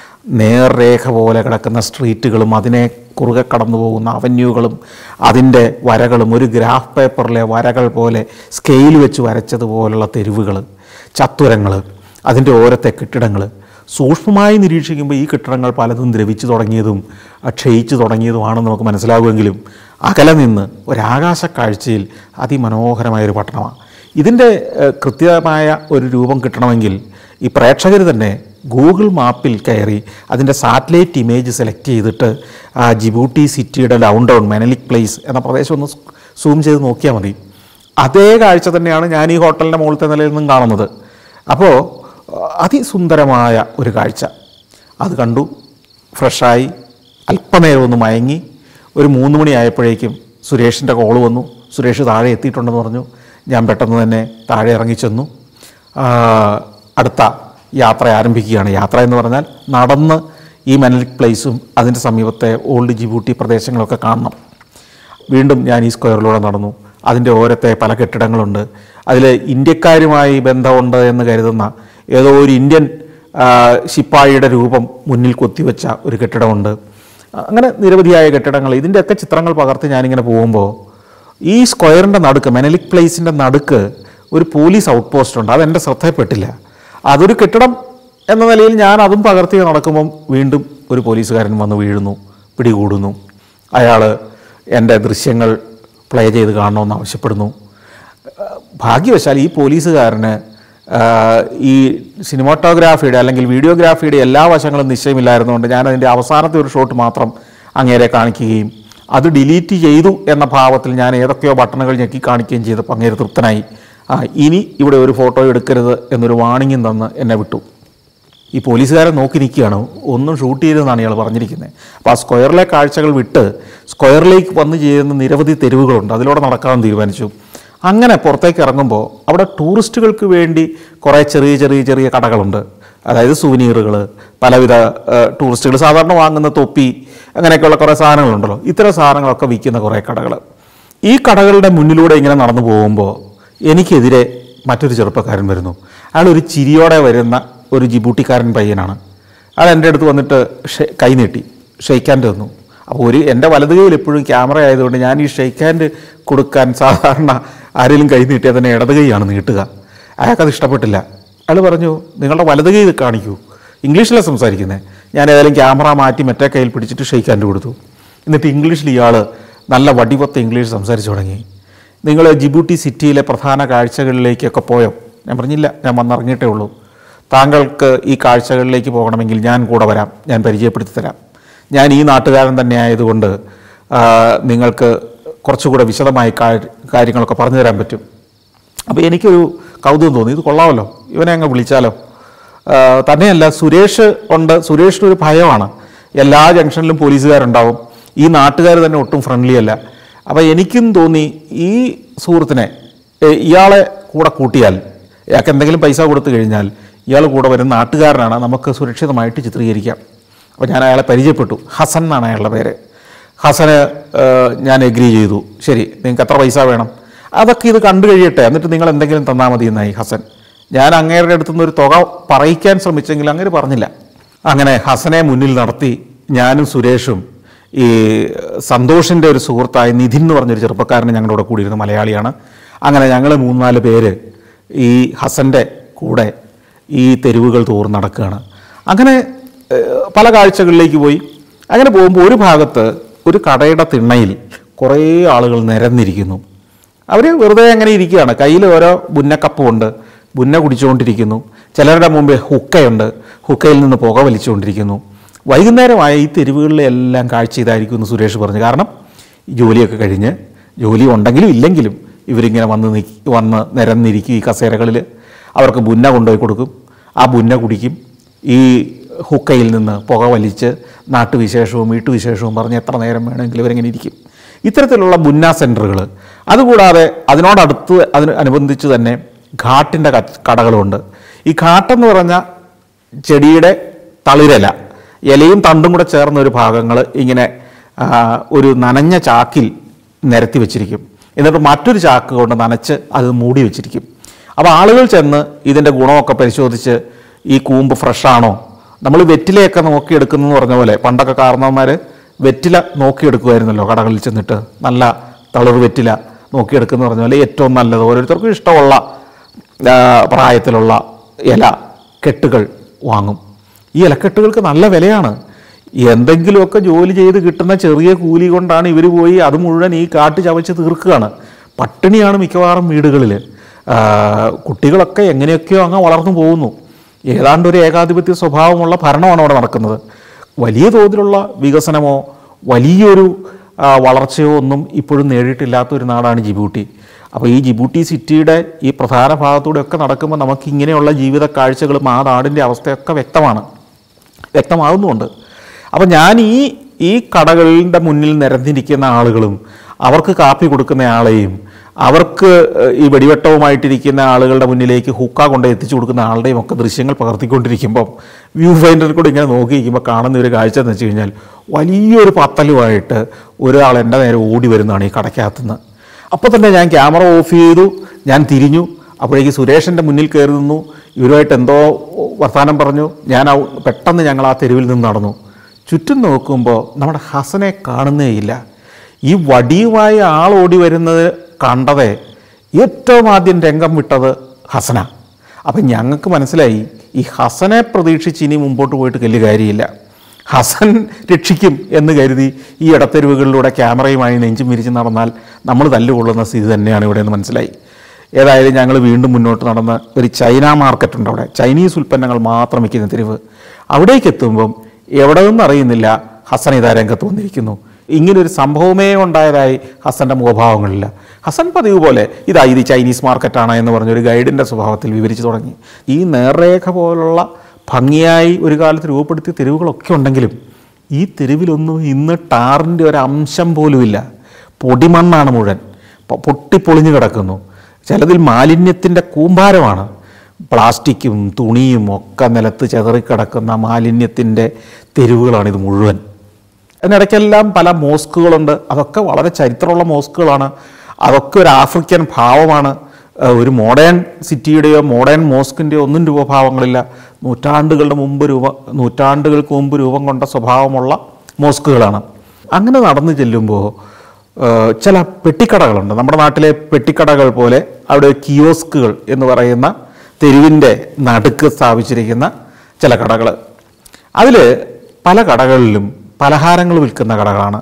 നേർരേഖ പോലെ കിടക്കുന്ന സ്ട്രീറ്റുകളും അതിനെ കുറുകെ കടന്നു പോകുന്ന അവന്യൂകളും അതിൻ്റെ വരകളും ഒരു ഗ്രാഫ് പേപ്പറിലെ വരകൾ പോലെ സ്കെയിൽ വെച്ച് വരച്ചതുപോലുള്ള തെരുവുകൾ ചത്തുരങ്ങൾ അതിൻ്റെ ഓരത്തെ കെട്ടിടങ്ങൾ സൂക്ഷ്മമായി നിരീക്ഷിക്കുമ്പോൾ ഈ കെട്ടിടങ്ങൾ പലതും ദ്രവിച്ചു തുടങ്ങിയതും അഹ് ക്ഷയിച്ചു തുടങ്ങിയതുമാണെന്ന് നമുക്ക് മനസ്സിലാകുമെങ്കിലും അകലെ നിന്ന് ഒരാകാശ കാഴ്ചയിൽ അതിമനോഹരമായൊരു പട്ടണമാണ് ഇതിൻ്റെ ഏഹ്, കൃത്യമായ ഒരു രൂപം കിട്ടണമെങ്കിൽ ഈ പ്രേക്ഷകർ തന്നെ ഗൂഗിൾ മാപ്പിൽ കയറി അതിൻ്റെ സാറ്റലൈറ്റ് ഇമേജ് സെലക്ട് ചെയ്തിട്ട് ആ ജിബൂട്ടി സിറ്റിയുടെ ഡൗൺ ടൗൺ മെനലിക് പ്ലേസ് എന്ന പ്രദേശം ഒന്ന് സൂം ചെയ്ത് നോക്കിയാൽ മതി അതേ കാഴ്ച തന്നെയാണ് ഞാൻ ഈ ഹോട്ടലിൻ്റെ മുകളിലത്തെ നിലയിൽ നിന്നും കാണുന്നത് അപ്പോൾ അതിസുന്ദരമായ ഒരു കാഴ്ച അത് കണ്ടു ഫ്രഷായി അല്പനേരം ഒന്ന് മയങ്ങി ഒരു മൂന്ന് മണിയായപ്പോഴേക്കും സുരേഷിൻ്റെ കോള് വന്നു സുരേഷ് താഴെ എത്തിയിട്ടുണ്ടെന്ന് പറഞ്ഞു ഞാൻ പെട്ടെന്ന് തന്നെ താഴെ ഇറങ്ങിച്ചെന്നു ആ, അടുത്ത യാത്ര ആരംഭിക്കുകയാണ് യാത്ര എന്ന് പറഞ്ഞാൽ നടന്ന് ഈ മെനലിക് പ്ലേസും അതിൻ്റെ സമീപത്തെ ഓൾഡ് ജിബൂട്ടി പ്രദേശങ്ങളൊക്കെ കാണണം വീണ്ടും ഞാൻ ഈ സ്ക്വയറിലൂടെ നടന്നു അതിൻ്റെ ഓരത്തെ പല കെട്ടിടങ്ങളുണ്ട് അതിൽ ഇന്ത്യക്കാരുമായി ബന്ധമുണ്ട് എന്ന് കരുതുന്ന ഏതോ ഒരു ഇന്ത്യൻ ആ, ശിപ്പായിയുടെ രൂപം മുന്നിൽ കൊത്തിവെച്ച ഒരു കെട്ടിടമുണ്ട് അങ്ങനെ നിരവധിയായ കെട്ടിടങ്ങൾ ഇതിൻ്റെയൊക്കെ ചിത്രങ്ങൾ പകർത്തി ഞാനിങ്ങനെ പോകുമ്പോൾ ഈ സ്ക്വയറിൻ്റെ നടുക്ക് മെനലിക് പ്ലേസിൻ്റെ നടുക്ക് ഒരു പോലീസ് ഔട്ട് പോസ്റ്റ് ഉണ്ട് അതെൻ്റെ ശ്രദ്ധയിൽപ്പെട്ടില്ല അതൊരു കെട്ടിടം എന്ന നിലയിൽ ഞാൻ അതും പകർത്തി നടക്കുമ്പം വീണ്ടും ഒരു പോലീസുകാരൻ വന്ന് വീഴുന്നു പിടികൂടുന്നു അയാൾ എൻ്റെ ദൃശ്യങ്ങൾ പ്ലേ ചെയ്ത് കാണണമെന്ന് ആവശ്യപ്പെടുന്നു ഏഹ് ഭാഗ്യവശാൽ ഈ പോലീസുകാരന് ഏഹ് ഈ സിനിമാറ്റോഗ്രാഫിയുടെ അല്ലെങ്കിൽ വീഡിയോഗ്രാഫിയുടെ എല്ലാ വശങ്ങളും നിശ്ചയമില്ലായിരുന്നുകൊണ്ട് ഞാൻ അതിൻ്റെ അവസാനത്തെ ഒരു ഷോട്ട് മാത്രം അങ്ങേരെ കാണിക്കുകയും അത് ഡിലീറ്റ് ചെയ്തു എന്ന ഭാവത്തിൽ ഞാൻ ഏതൊക്കെയോ ബട്ടണുകൾ ഞെക്കി കാണിക്കുകയും ചെയ്തപ്പോൾ അങ്ങേര് തൃപ്തനായി ആ ഇനി ഇവിടെ ഒരു ഫോട്ടോ എടുക്കരുത് എന്നൊരു വാണിംഗും തന്ന് എന്നെ വിട്ടു ഈ പോലീസുകാരെ നോക്കി നിൽക്കുകയാണ് ഒന്നും ഷൂട്ട് ചെയ്തെന്നാണ് ഇയാൾ പറഞ്ഞിരിക്കുന്നത് അപ്പോൾ ആ സ്ക്വയറിലെ കാഴ്ചകൾ വിട്ട് സ്ക്വയറിലേക്ക് വന്നു ചെയ്യുന്ന നിരവധി തെരുവുകളുണ്ട് അതിലൂടെ നടക്കാൻ തീരുമാനിച്ചു അങ്ങനെ പുറത്തേക്ക് ഇറങ്ങുമ്പോൾ അവിടെ ടൂറിസ്റ്റുകൾക്ക് വേണ്ടി കുറേ ചെറിയ ചെറിയ ചെറിയ കടകളുണ്ട് അതായത് സുവനീറുകൾ പലവിധ ടൂറിസ്റ്റുകൾ സാധാരണ വാങ്ങുന്ന തൊപ്പി അങ്ങനെയൊക്കെയുള്ള കുറേ സാധനങ്ങളുണ്ടല്ലോ ഇത്തരം സാധനങ്ങളൊക്കെ വിൽക്കുന്ന കുറേ കടകൾ ഈ കടകളുടെ മുന്നിലൂടെ ഇങ്ങനെ നടന്നു പോകുമ്പോൾ എനിക്കെതിരെ മറ്റൊരു ചെറുപ്പക്കാരൻ വരുന്നു അയാൾ ഒരു ചിരിയോടെ വരുന്ന ഒരു ജിബൂട്ടിക്കാരൻ പയ്യനാണ് അയാൾ എൻ്റെ അടുത്ത് വന്നിട്ട് ഷെ കൈ നീട്ടി ഷെയ്ക്ക് ഹാൻഡ് തന്നു അപ്പോൾ ഒരു എൻ്റെ വലത് കൈയിൽ എപ്പോഴും ക്യാമറ ആയതുകൊണ്ട് ഞാൻ ഈ ഷെയ്ക്ക് ഹാൻഡ് കൊടുക്കാൻ സാധാരണ ആരെങ്കിലും കൈ നീട്ടിയാൽ തന്നെ ഇടത് കൈയാണ് നീട്ടുക അയാൾക്കത് ഇഷ്ടപ്പെട്ടില്ല അയാൾ പറഞ്ഞു നിങ്ങളുടെ വലത് കൈ ഇത് കാണിക്കൂ ഇംഗ്ലീഷിലാണ് സംസാരിക്കുന്നത് ഞാൻ ഏതായാലും ക്യാമറ മാറ്റി മറ്റേ കയ്യിൽ പിടിച്ചിട്ട് ഷെയ്ക്ക് ഹാൻഡ് കൊടുത്തു എന്നിട്ട് ഇംഗ്ലീഷിൽ ഇയാൾ നല്ല വടിവത്ത ഇംഗ്ലീഷ് സംസാരിച്ചു തുടങ്ങി നിങ്ങൾ ജിബൂട്ടി സിറ്റിയിലെ പ്രധാന കാഴ്ചകളിലേക്കൊക്കെ പോയോ ഞാൻ പറഞ്ഞില്ല ഞാൻ വന്നിറങ്ങിയിട്ടേ ഉള്ളൂ താങ്കൾക്ക് ഈ കാഴ്ചകളിലേക്ക് പോകണമെങ്കിൽ ഞാൻ കൂടെ വരാം ഞാൻ പരിചയപ്പെടുത്തി തരാം ഞാൻ ഈ നാട്ടുകാരൻ തന്നെ ആയതുകൊണ്ട് ആ, നിങ്ങൾക്ക് കുറച്ചുകൂടെ വിശദമായി കാ- കാര്യങ്ങളൊക്കെ പറഞ്ഞു തരാൻ പറ്റും അപ്പോൾ എനിക്കൊരു കൗതുകം തോന്നി ഇത് കൊള്ളാമല്ലോ ഇവനെ അങ്ങ് വിളിച്ചാലോ ആ, തന്നെയല്ല സുരേഷ് ഉണ്ട് സുരേഷിന് ഒരു ഭയമാണ് എല്ലാ ജംഗ്ഷനിലും പോലീസുകാരുണ്ടാവും ഈ നാട്ടുകാർ തന്നെ ഒട്ടും ഫ്രണ്ട്ലി അല്ല അപ്പോൾ എനിക്കും തോന്നി ഈ സുഹൃത്തിനെ ഏ, ഇയാളെ കൂടെ കൂട്ടിയാൽ ഇയാൾക്ക് എന്തെങ്കിലും പൈസ കൊടുത്തു കഴിഞ്ഞാൽ ഇയാൾ കൂടെ വരുന്ന നാട്ടുകാരനാണ് നമുക്ക് സുരക്ഷിതമായിട്ട് ചിത്രീകരിക്കാം അപ്പോൾ ഞാൻ അയാളെ പരിചയപ്പെട്ടു ഹസൻ എന്നാണ് അയാളുടെ പേര് ഹസന് ആ, ഞാൻ എഗ്രി ചെയ്തു ശരി നിങ്ങൾക്ക് എത്ര പൈസ വേണം അതൊക്കെ ഇത് കണ്ടു കഴിയട്ടെ എന്നിട്ട് നിങ്ങൾ എന്തെങ്കിലും തന്നാൽ മതി എന്നായി ഹസൻ ഞാൻ അങ്ങേരുടെ അടുത്തുനിന്ന് ഒരു തുക പറയിക്കാൻ ശ്രമിച്ചെങ്കിൽ അങ്ങനെ പറഞ്ഞില്ല അങ്ങനെ ഹസനെ മുന്നിൽ നടത്തി ഞാനും സുരേഷും ഈ സന്തോഷിൻ്റെ ഒരു സുഹൃത്തായ നിധിൻ എന്ന് പറഞ്ഞൊരു ചെറുപ്പക്കാരന് ഞങ്ങളുടെ കൂടെ കൂടിയിരുന്ന മലയാളിയാണ് അങ്ങനെ ഞങ്ങൾ മൂന്നാല് പേര് ഈ ഹസൻ്റെ കൂടെ ഈ തെരുവുകൾ തോറും നടക്കുകയാണ് അങ്ങനെ ഏഹ്, പല കാഴ്ചകളിലേക്ക് പോയി അങ്ങനെ പോകുമ്പോൾ ഒരു ഭാഗത്ത് ഒരു കടയുടെ തിണ്ണയിൽ കുറേ ആളുകൾ നിരന്നിരിക്കുന്നു അവർ വെറുതെ അങ്ങനെ ഇരിക്കുകയാണ് കയ്യിൽ ഓരോ ബുന്നക്കപ്പുണ്ട് ബുന്ന കുടിച്ചുകൊണ്ടിരിക്കുന്നു ചിലരുടെ മുമ്പിൽ ഹുക്കയുണ്ട് ഹുക്കയിൽ നിന്ന് പുക വലിച്ചുകൊണ്ടിരിക്കുന്നു വൈകുന്നേരമായ ഈ തെരുവുകളിലെ എല്ലാം കാഴ്ച ഇതായിരിക്കും എന്ന് സുരേഷ് പറഞ്ഞു കാരണം ഈ ജോലിയൊക്കെ കഴിഞ്ഞ് ജോലി ഉണ്ടെങ്കിലും ഇല്ലെങ്കിലും ഇവരിങ്ങനെ വന്ന് നിക്ക് വന്ന് നിരന്നിരിക്കും ഈ കസേരകളിൽ അവർക്ക് ബുന്ന കൊണ്ടുപോയി കൊടുക്കും ആ ബുന്ന കുടിക്കും ഈ ഹുക്കയിൽ നിന്ന് പുക വലിച്ച് നാട്ടുവിശേഷവും വീട്ടുവിശേഷവും പറഞ്ഞ് എത്ര നേരം വേണമെങ്കിലും ഇവരിങ്ങനെ ഇരിക്കും ഇത്തരത്തിലുള്ള ബുന്ന സെൻറ്ററുകൾ അതുകൂടാതെ അതിനോടടുത്ത് അതിന് അനുബന്ധിച്ച് തന്നെ ഘാട്ടിൻ്റെ കച്ച- കടകളുമുണ്ട് ഈ ഘാട്ടെന്ന് പറഞ്ഞ ചെടിയുടെ തളിരല ഇലയും തണ്ടും കൂടെ ചേർന്ന ഒരു ഭാഗങ്ങൾ ഇങ്ങനെ ആ, ഒരു നനഞ്ഞ ചാക്കിൽ നിരത്തി വെച്ചിരിക്കും എന്നിട്ട് മറ്റൊരു ചാക്ക് കൊണ്ട് നനച്ച് അത് മൂടി വെച്ചിരിക്കും അപ്പോൾ ആളുകൾ ചെന്ന് ഇതിൻ്റെ ഗുണമൊക്കെ പരിശോധിച്ച് ഈ കൂമ്പ് ഫ്രഷാണോ നമ്മൾ വെറ്റിലയൊക്കെ നോക്കിയെടുക്കുന്നു പറഞ്ഞ പോലെ പണ്ടൊക്കെ കാരണവന്മാർ വെറ്റില നോക്കിയെടുക്കുമായിരുന്നല്ലോ കടകളിൽ ചെന്നിട്ട് നല്ല തളിർ വെറ്റില നോക്കിയെടുക്കുന്നു പറഞ്ഞ പോലെ ഏറ്റവും നല്ലത് ഓരോരുത്തർക്കും ഇഷ്ടമുള്ള ആ, പ്രായത്തിലുള്ള ഇല കെട്ടുകൾ വാങ്ങും ഈ ഇലക്കെട്ടുകൾക്ക് നല്ല വിലയാണ് എന്തെങ്കിലുമൊക്കെ ജോലി ചെയ്ത് കിട്ടുന്ന ചെറിയ കൂലി കൊണ്ടാണ് ഇവർ പോയി അത് മുഴുവൻ ഈ കാട്ട് ചവച്ച് തീർക്കുകയാണ് പട്ടിണിയാണ് മിക്കവാറും വീടുകളിൽ ആ, കുട്ടികളൊക്കെ എങ്ങനെയൊക്കെയോ അങ്ങ് വളർന്നു പോകുന്നു ഏതാണ്ട് ഒരു ഏകാധിപത്യ സ്വഭാവമുള്ള ഭരണമാണ് അവിടെ നടക്കുന്നത് വലിയ തോതിലുള്ള വികസനമോ വലിയൊരു ആ, വളർച്ചയോ ഒന്നും ഇപ്പോഴും നേടിയിട്ടില്ലാത്ത ഒരു നാടാണ് ജിബൂട്ടി അപ്പോൾ ഈ ജിബൂട്ടി സിറ്റിയുടെ ഈ പ്രധാന ഭാഗത്തൂടെ ഒക്കെ നടക്കുമ്പോൾ നമുക്ക് ഇങ്ങനെയുള്ള ജീവിത കാഴ്ചകളും ആ നാടിൻ്റെ അവസ്ഥയൊക്കെ വ്യക്തമാണ് വ്യക്തമാകുന്നുമുണ്ട് അപ്പോൾ ഞാൻ ഈ ഈ കടകളുടെ മുന്നിൽ നിരന്നിരിക്കുന്ന ആളുകളും അവർക്ക് കാപ്പി കൊടുക്കുന്ന ആളെയും അവർക്ക് ഏഹ്, ഈ വെടിവെട്ടവുമായിട്ടിരിക്കുന്ന ആളുകളുടെ മുന്നിലേക്ക് ഹുക്ക കൊണ്ട് എത്തിച്ചു കൊടുക്കുന്ന ആളുടെയും ഒക്കെ ദൃശ്യങ്ങൾ പകർത്തിക്കൊണ്ടിരിക്കുമ്പം വ്യൂ ഫൈൻഡറിൽ കൂടെ ഇങ്ങനെ നോക്കിയിരിക്കുമ്പോൾ കാണുന്ന ഒരു കാഴ്ച എന്ന് വെച്ച് കഴിഞ്ഞാൽ വലിയൊരു പത്തലുമായിട്ട് ഒരാൾ എൻ്റെ നേരെ ഓടി വരുന്നതാണ് ഈ കടയ്ക്കകത്തുനിന്ന് അപ്പോൾ തന്നെ ഞാൻ ക്യാമറ ഓഫ് ചെയ്തു ഞാൻ തിരിഞ്ഞു അപ്പോഴേക്ക് സുരേഷിൻ്റെ മുന്നിൽ കയറി നിന്നു ഇവരുമായിട്ട് എന്തോ വർത്തമാനം പറഞ്ഞു ഞാൻ ആ- പെട്ടെന്ന് ഞങ്ങൾ ആ തെരുവിൽ നിന്ന് നടന്നു ചുറ്റും നോക്കുമ്പോൾ നമ്മുടെ ഹസനെ കാണുന്നേയില്ല ഈ വടിയുമായി ആൾ ഓടി വരുന്നത് കണ്ടതേ ഏറ്റവും ആദ്യം രംഗം വിട്ടത് ഹസന അപ്പം ഞങ്ങൾക്ക് മനസ്സിലായി ഈ ഹസനെ പ്രതീക്ഷിച്ച് ഇനി മുമ്പോട്ട് പോയിട്ട് വലിയ കാര്യമില്ല ഹസൻ രക്ഷിക്കും എന്ന് കരുതി ഈ ഇടത്തെരുവുകളിലൂടെ ക്യാമറയുമായി നെഞ്ചും വിരിച്ച് നടന്നാൽ നമ്മൾ തല്ലുകൊള്ളുന്ന സ്ഥിതി തന്നെയാണ് ഇവിടെ എന്ന് മനസ്സിലായി ഏതായാലും ഞങ്ങൾ വീണ്ടും മുന്നോട്ട് നടന്ന് ഒരു ചൈന മാർക്കറ്റ് ഉണ്ട് അവിടെ ചൈനീസ് ഉൽപ്പന്നങ്ങൾ മാത്രം വിൽക്കുന്ന തെരുവ് അവിടേക്ക് എത്തുമ്പം എവിടെ നിന്നും അറിയുന്നില്ല ഹസൻ ഇതാ രംഗത്ത് വന്നിരിക്കുന്നു ഇങ്ങനൊരു സംഭവമേ ഉണ്ടായതായി ഹസൻ്റെ മുഖഭാവങ്ങളില്ല ഹസൻ പതിവ് പോലെ ഇതാ ഇത് ചൈനീസ് മാർക്കറ്റാണ് എന്ന് പറഞ്ഞൊരു ഗൈഡിൻ്റെ സ്വഭാവത്തിൽ വിവരിച്ചു തുടങ്ങി ഈ നേർരേഖ പോലുള്ള ഭംഗിയായി ഒരു കാലത്ത് രൂപപ്പെടുത്തിയ തെരുവുകളൊക്കെ ഉണ്ടെങ്കിലും ഈ തെരുവിലൊന്നും ഇന്ന് ടാറിൻ്റെ ഒരു അംശം പോലുമില്ല പൊടിമണ്ണാണ് മുഴുവൻ പൊ- പൊട്ടിപ്പൊളിഞ്ഞു കിടക്കുന്നു ചിലതിൽ മാലിന്യത്തിൻ്റെ കൂമ്പാരമാണ് പ്ലാസ്റ്റിക്കും തുണിയും ഒക്കെ നിലത്ത് ചെതറിക്കിടക്കുന്ന മാലിന്യത്തിൻ്റെ തെരുവുകളാണിത് മുഴുവൻ അതിനിടയ്ക്കെല്ലാം പല മോസ്കുകളുണ്ട് അതൊക്കെ വളരെ ചരിത്രമുള്ള മോസ്കുകളാണ് അതൊക്കെ ഒരു ആഫ്രിക്കൻ ഭാവമാണ് ഏഹ് ഒരു മോഡേൺ സിറ്റിയുടെയോ മോഡേൺ മോസ്കിൻ്റെയോ ഒന്നും രൂപഭാവങ്ങളില്ല നൂറ്റാണ്ടുകളുടെ മുമ്പ് രൂപ നൂറ്റാണ്ടുകൾക്ക് മുമ്പ് രൂപം കൊണ്ട സ്വഭാവമുള്ള മോസ്കുകളാണ് അങ്ങനെ നടന്നു ചെല്ലുമ്പോൾ ഏഹ് ചില പെട്ടിക്കടകളുണ്ട് നമ്മുടെ നാട്ടിലെ പെട്ടിക്കടകൾ പോലെ അവിടെ കിയോസ്കുകൾ എന്ന് പറയുന്ന തെരുവിൻ്റെ നടുക്ക് സ്ഥാപിച്ചിരിക്കുന്ന ചില കടകൾ അതിൽ പല കടകളിലും പലഹാരങ്ങൾ വിൽക്കുന്ന കടകളാണ്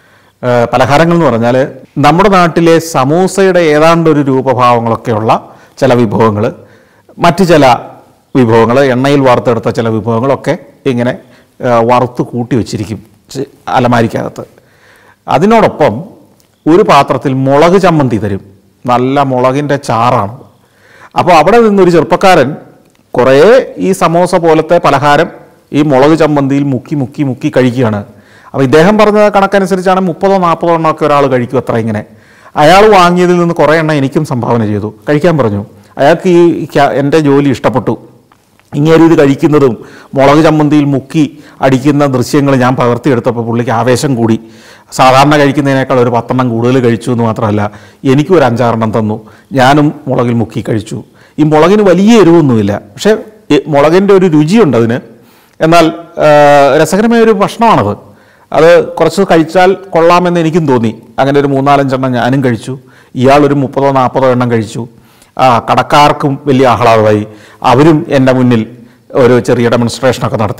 ഏഹ് പലഹാരങ്ങൾ എന്ന് പറഞ്ഞാൽ നമ്മുടെ നാട്ടിലെ സമൂസയുടെ ഏതാണ്ട് ഒരു രൂപഭാവങ്ങളൊക്കെയുള്ള ചില വിഭവങ്ങൾ മറ്റ് ചില വിഭവങ്ങൾ എണ്ണയിൽ വറുത്തെടുത്ത ചില വിഭവങ്ങളൊക്കെ ഇങ്ങനെ ഏഹ് വറുത്ത് കൂട്ടി വെച്ചിരിക്കും ചി- അലമാരിക്കകത്ത് അതിനോടൊപ്പം ഒരു പാത്രത്തിൽ മുളക് ചമ്മന്തി തരും നല്ല മുളകിൻ്റെ ചാറാണ് അപ്പോൾ അവിടെ നിന്നൊരു ചെറുപ്പക്കാരൻ കുറേ ഈ സമോസ പോലത്തെ പലഹാരം ഈ മുളക് ചമ്മന്തിയിൽ മുക്കി മുക്കി മുക്കി കഴിക്കുകയാണ് അപ്പോൾ ഇദ്ദേഹം പറഞ്ഞ കണക്കനുസരിച്ചാണ് മുപ്പതോ നാൽപ്പതോ എണ്ണമൊക്കെ ഒരാൾ കഴിക്കും അത്ര ഇങ്ങനെ അയാൾ വാങ്ങിയതിൽ നിന്ന് കുറേ എണ്ണം എനിക്കും സംഭാവന ചെയ്തു കഴിക്കാൻ പറഞ്ഞു അയാൾക്ക് ഈ ക്യാ- എൻ്റെ ജോലി ഇഷ്ടപ്പെട്ടു ഇങ്ങനെ ഇത് കഴിക്കുന്നതും മുളക് ചമ്മന്തിയിൽ മുക്കി അടിക്കുന്ന ദൃശ്യങ്ങൾ ഞാൻ പകർത്തിയെടുത്തപ്പോൾ പുള്ളിക്ക് ആവേശം കൂടി സാധാരണ കഴിക്കുന്നതിനേക്കാൾ ഒരു പത്തെണ്ണം കൂടുതൽ കഴിച്ചു എന്ന് മാത്രമല്ല എനിക്കും ഒരു അഞ്ചാറെണ്ണം തന്നു ഞാനും മുളകിൽ മുക്കി കഴിച്ചു ഈ മുളകിന് വലിയ എരിവൊന്നുമില്ല പക്ഷേ ഈ മുളകിൻ്റെ ഒരു രുചിയുണ്ട് അതിന് എന്നാൽ ആ, രസകരമായ ഒരു ഭക്ഷണമാണത് അത് കുറച്ച് കഴിച്ചാൽ കൊള്ളാമെന്ന് എനിക്കും തോന്നി അങ്ങനെ ഒരു മൂന്നാലഞ്ചെണ്ണം ഞാനും കഴിച്ചു ഇയാളൊരു മുപ്പതോ നാൽപ്പതോ എണ്ണം കഴിച്ചു ആ കടക്കാർക്കും വലിയ ആഹ്ലാദമായി അവരും എൻ്റെ മുന്നിൽ ഒരു ചെറിയ ഡെമോൺസ്ട്രേഷനൊക്കെ നടത്തി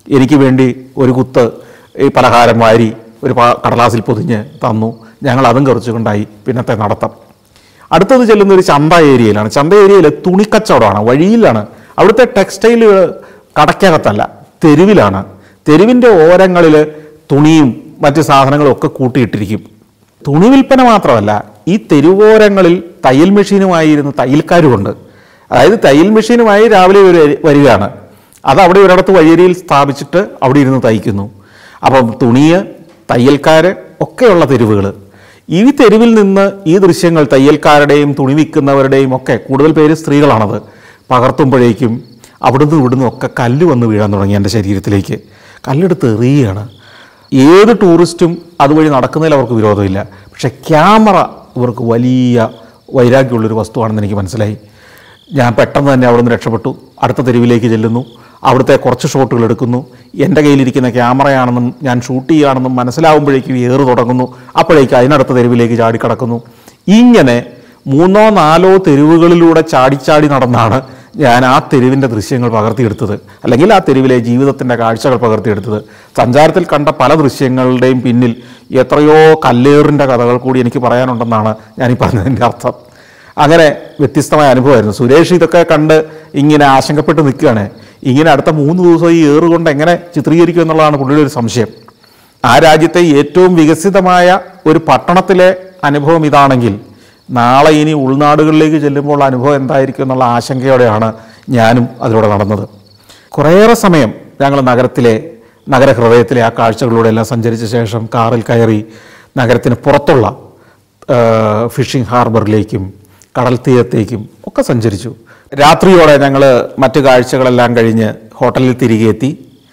എനിക്ക് വേണ്ടി ഒരു കുത്ത് ഈ പലഹാരം വാരി ഒരു പാ- കടലാസിൽ പൊതിഞ്ഞ് തന്നു ഞങ്ങൾ അതും കുറച്ചുകൊണ്ടായി പിന്നത്തെ നടത്തം അടുത്തത് ചെല്ലുന്ന ഒരു ചന്ത ഏരിയയിലാണ് ചന്ത ഏരിയയിൽ തുണിക്കച്ചവടമാണ് വഴിയിലാണ് അവിടുത്തെ ടെക്സ്റ്റൈലുകൾ കടയ്ക്കകത്തല്ല തെരുവിലാണ് തെരുവിൻ്റെ ഓരങ്ങളിൽ തുണിയും മറ്റ് സാധനങ്ങളും ഒക്കെ കൂട്ടിയിട്ടിരിക്കും തുണി വിൽപ്പന മാത്രമല്ല ഈ തെരുവോരങ്ങളിൽ തയ്യൽ മെഷീനുമായിരുന്ന തയ്യൽക്കാരുമുണ്ട് അതായത് തയ്യൽ മെഷീനുമായി രാവിലെ ഇവർ വരികയാണ് അത് അവിടെ ഒരിടത്ത് വഴിയരിയിൽ സ്ഥാപിച്ചിട്ട് അവിടെ ഇരുന്ന് തയ്ക്കുന്നു അപ്പം തുണിയ് തയ്യൽക്കാർ ഒക്കെയുള്ള തെരുവുകൾ ഈ തെരുവിൽ നിന്ന് ഈ ദൃശ്യങ്ങൾ തയ്യൽക്കാരുടെയും തുണി വിൽക്കുന്നവരുടെയും ഒക്കെ കൂടുതൽ പേര് സ്ത്രീകളാണത് പകർത്തുമ്പോഴേക്കും അവിടുന്ന് ഇവിടുന്ന് ഒക്കെ കല്ല് വന്ന് വീഴാൻ തുടങ്ങി എൻ്റെ ശരീരത്തിലേക്ക് കല്ലെടുത്ത് എറിയുകയാണ് ഏത് ടൂറിസ്റ്റും അതുവഴി നടക്കുന്നതിൽ അവർക്ക് വിരോധമില്ല പക്ഷേ ക്യാമറ ഇവർക്ക് വലിയ വൈരാഗ്യമുള്ളൊരു വസ്തുവാണെന്ന് എനിക്ക് മനസ്സിലായി ഞാൻ പെട്ടെന്ന് തന്നെ അവിടെ നിന്ന് രക്ഷപ്പെട്ടു അടുത്ത തെരുവിലേക്ക് ചെല്ലുന്നു അവിടുത്തെ കുറച്ച് ഷോട്ടുകൾ എടുക്കുന്നു എൻ്റെ കയ്യിലിരിക്കുന്ന ക്യാമറയാണെന്നും ഞാൻ ഷൂട്ട് ചെയ്യുകയാണെന്നും മനസ്സിലാവുമ്പോഴേക്കും ഏറ് തുടങ്ങുന്നു അപ്പോഴേക്കും അതിനടുത്ത തെരുവിലേക്ക് ചാടിക്കടക്കുന്നു ഇങ്ങനെ മൂന്നോ നാലോ തെരുവുകളിലൂടെ ചാടിച്ചാടി നടന്നാണ് ഞാൻ ആ തെരുവിൻ്റെ ദൃശ്യങ്ങൾ പകർത്തിയെടുത്തത് അല്ലെങ്കിൽ ആ തെരുവിലെ ജീവിതത്തിൻ്റെ കാഴ്ചകൾ പകർത്തിയെടുത്തത് സഞ്ചാരത്തിൽ കണ്ട പല ദൃശ്യങ്ങളുടെയും പിന്നിൽ എത്രയോ കല്ലേറിൻ്റെ കഥകൾ കൂടി എനിക്ക് പറയാനുണ്ടെന്നാണ് ഞാൻ ഈ പറഞ്ഞതിൻ്റെ അർത്ഥം അങ്ങനെ വ്യത്യസ്തമായ അനുഭവമായിരുന്നു സുരേഷ് ഇതൊക്കെ കണ്ട് ഇങ്ങനെ ആശങ്കപ്പെട്ട് നിൽക്കുകയാണ് ഇങ്ങനെ അടുത്ത മൂന്ന് ദിവസം ഈ ഏറ് കൊണ്ട് എങ്ങനെ ചിത്രീകരിക്കും എന്നുള്ളതാണ് പുള്ളിയുടെ ഒരു സംശയം ആ രാജ്യത്തെ ഏറ്റവും വികസിതമായ ഒരു പട്ടണത്തിലെ അനുഭവം ഇതാണെങ്കിൽ നാളെ ഇനി ഉൾനാടുകളിലേക്ക് ചെല്ലുമ്പോൾ അനുഭവം എന്തായിരിക്കും എന്നുള്ള ആശങ്കയോടെയാണ് ഞാനും അതിലൂടെ നടന്നത് കുറേയേറെ സമയം ഞങ്ങൾ നഗരത്തിലെ നഗരഹൃദയത്തിലെ ആ കാഴ്ചകളിലൂടെ എല്ലാം സഞ്ചരിച്ച ശേഷം കാറിൽ കയറി നഗരത്തിന് പുറത്തുള്ള ആ, ഫിഷിംഗ് ഹാർബറിലേക്കും കടൽ തീരത്തേക്കും ഒക്കെ സഞ്ചരിച്ചു രാത്രിയോടെ ഞങ്ങൾ മറ്റു കാഴ്ചകളെല്ലാം കഴിഞ്ഞ് ഹോട്ടലിൽ തിരികെ എത്തി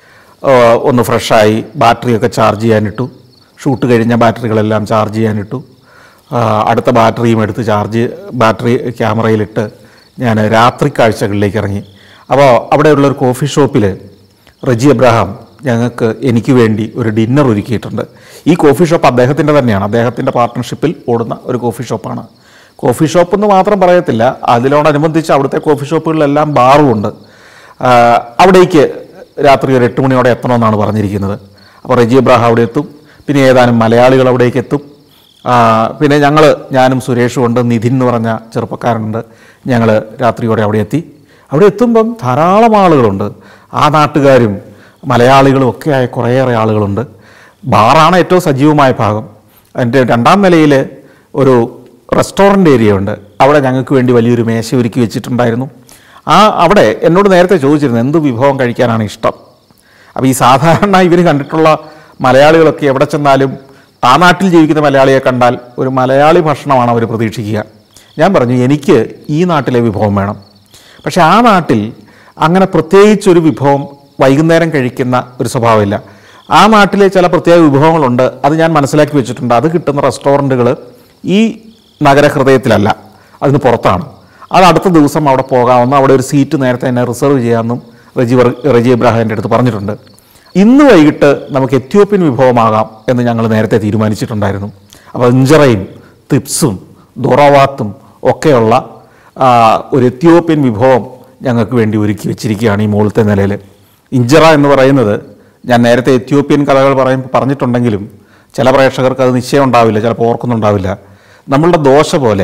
ആ, ഒന്ന് ഫ്രഷായി ബാറ്ററിയൊക്കെ ചാർജ് ചെയ്യാനിട്ടു ഷൂട്ട് കഴിഞ്ഞ ബാറ്ററികളെല്ലാം ചാർജ് ചെയ്യാനിട്ടു ആ, അടുത്ത ബാറ്ററിയും എടുത്ത് ചാർജ് ബാറ്ററി ക്യാമറയിലിട്ട് ഞാൻ രാത്രി കാഴ്ചകളിലേക്ക് ഇറങ്ങി അപ്പോൾ അവിടെയുള്ളൊരു കോഫി ഷോപ്പിൽ റജി അബ്രഹാം ഞങ്ങൾക്ക് എനിക്ക് വേണ്ടി ഒരു ഡിന്നർ ഒരുക്കിയിട്ടുണ്ട് ഈ കോഫി ഷോപ്പ് അദ്ദേഹത്തിൻ്റെ തന്നെയാണ് അദ്ദേഹത്തിൻ്റെ പാർട്ട്ണർഷിപ്പിൽ ഓടുന്ന ഒരു കോഫി ഷോപ്പാണ് കോഫി ഷോപ്പ് എന്ന് മാത്രം പറയത്തില്ല അതിനോടനുബന്ധിച്ച് അവിടുത്തെ കോഫി ഷോപ്പുകളിലെല്ലാം ബാറും ഉണ്ട് ആ, അവിടേക്ക് രാത്രി ഒരു എട്ട് മണിയോടെ എത്തണമെന്നാണ് പറഞ്ഞിരിക്കുന്നത് അപ്പോൾ റജി അബ്രാഹാം അവിടെ എത്തും പിന്നെ ഏതാനും മലയാളികൾ അവിടേക്ക് എത്തും ആ, പിന്നെ ഞങ്ങൾ ഞാനും സുരേഷും ഉണ്ട് നിധിൻ എന്ന് പറഞ്ഞ ചെറുപ്പക്കാരനുണ്ട് ഞങ്ങൾ രാത്രിയോടെ അവിടെ എത്തി അവിടെ എത്തുമ്പം ധാരാളം ആളുകളുണ്ട് ആ നാട്ടുകാരും മലയാളികളും ഒക്കെ ആയ കുറേയേറെ ആളുകളുണ്ട് ബാറാണ് ഏറ്റവും സജീവമായ ഭാഗം അതിൻ്റെ രണ്ടാം നിലയിൽ ഒരു റെസ്റ്റോറൻ്റ് ഏരിയ ഉണ്ട് അവിടെ ഞങ്ങൾക്ക് വേണ്ടി വലിയൊരു മേശ ഒരുക്കി വെച്ചിട്ടുണ്ടായിരുന്നു ആ അവിടെ എന്നോട് നേരത്തെ ചോദിച്ചിരുന്നു എന്ത് വിഭവം കഴിക്കാനാണ് ഇഷ്ടം അപ്പോൾ ഈ സാധാരണ ഇവർ കണ്ടിട്ടുള്ള മലയാളികളൊക്കെ എവിടെ ചെന്നാലും ആ നാട്ടിൽ ജീവിക്കുന്ന മലയാളിയെ കണ്ടാൽ ഒരു മലയാളി ഭക്ഷണമാണ് അവർ പ്രതീക്ഷിക്കുക ഞാൻ പറഞ്ഞു എനിക്ക് ഈ നാട്ടിലെ വിഭവം വേണം പക്ഷേ ആ നാട്ടിൽ അങ്ങനെ പ്രത്യേകിച്ചൊരു വിഭവം വൈകുന്നേരം കഴിക്കുന്ന ഒരു സ്വഭാവമില്ല ആ നാട്ടിലെ ചില പ്രത്യേക വിഭവങ്ങളുണ്ട് അത് ഞാൻ മനസ്സിലാക്കി വെച്ചിട്ടുണ്ട് അത് കിട്ടുന്ന റെസ്റ്റോറൻറ്റുകൾ ഈ നഗരഹൃദയത്തിലല്ല അതിന് പുറത്താണ് അത് അടുത്ത ദിവസം അവിടെ പോകാമെന്ന് അവിടെ ഒരു സീറ്റ് നേരത്തെ തന്നെ റിസർവ് ചെയ്യാമെന്നും റജി വർ- റജി ഇബ്രാഹിമിൻ്റെ അടുത്ത് പറഞ്ഞിട്ടുണ്ട് ഇന്ന് വൈകിട്ട് നമുക്ക് എത്യോപ്യൻ വിഭവമാകാം എന്ന് ഞങ്ങൾ നേരത്തെ തീരുമാനിച്ചിട്ടുണ്ടായിരുന്നു അപ്പോൾ ഇഞ്ചറയും തിപ്സും ദൊറവാത്തും ഒക്കെയുള്ള ആ, ഒരു എത്യോപ്യൻ വിഭവം ഞങ്ങൾക്ക് വേണ്ടി ഒരുക്കി വെച്ചിരിക്കുകയാണ് ഈ മുകളിലത്തെ നിലയിൽ ഇഞ്ചറ എന്ന് പറയുന്നത് ഞാൻ നേരത്തെ എത്യോപ്യൻ കഥകൾ പറയും പറഞ്ഞിട്ടുണ്ടെങ്കിലും ചില പ്രേക്ഷകർക്ക് അത് നിശ്ചയം ഉണ്ടാവില്ല ചിലപ്പോൾ ഓർക്കുന്നുണ്ടാവില്ല നമ്മളുടെ ദോശ പോലെ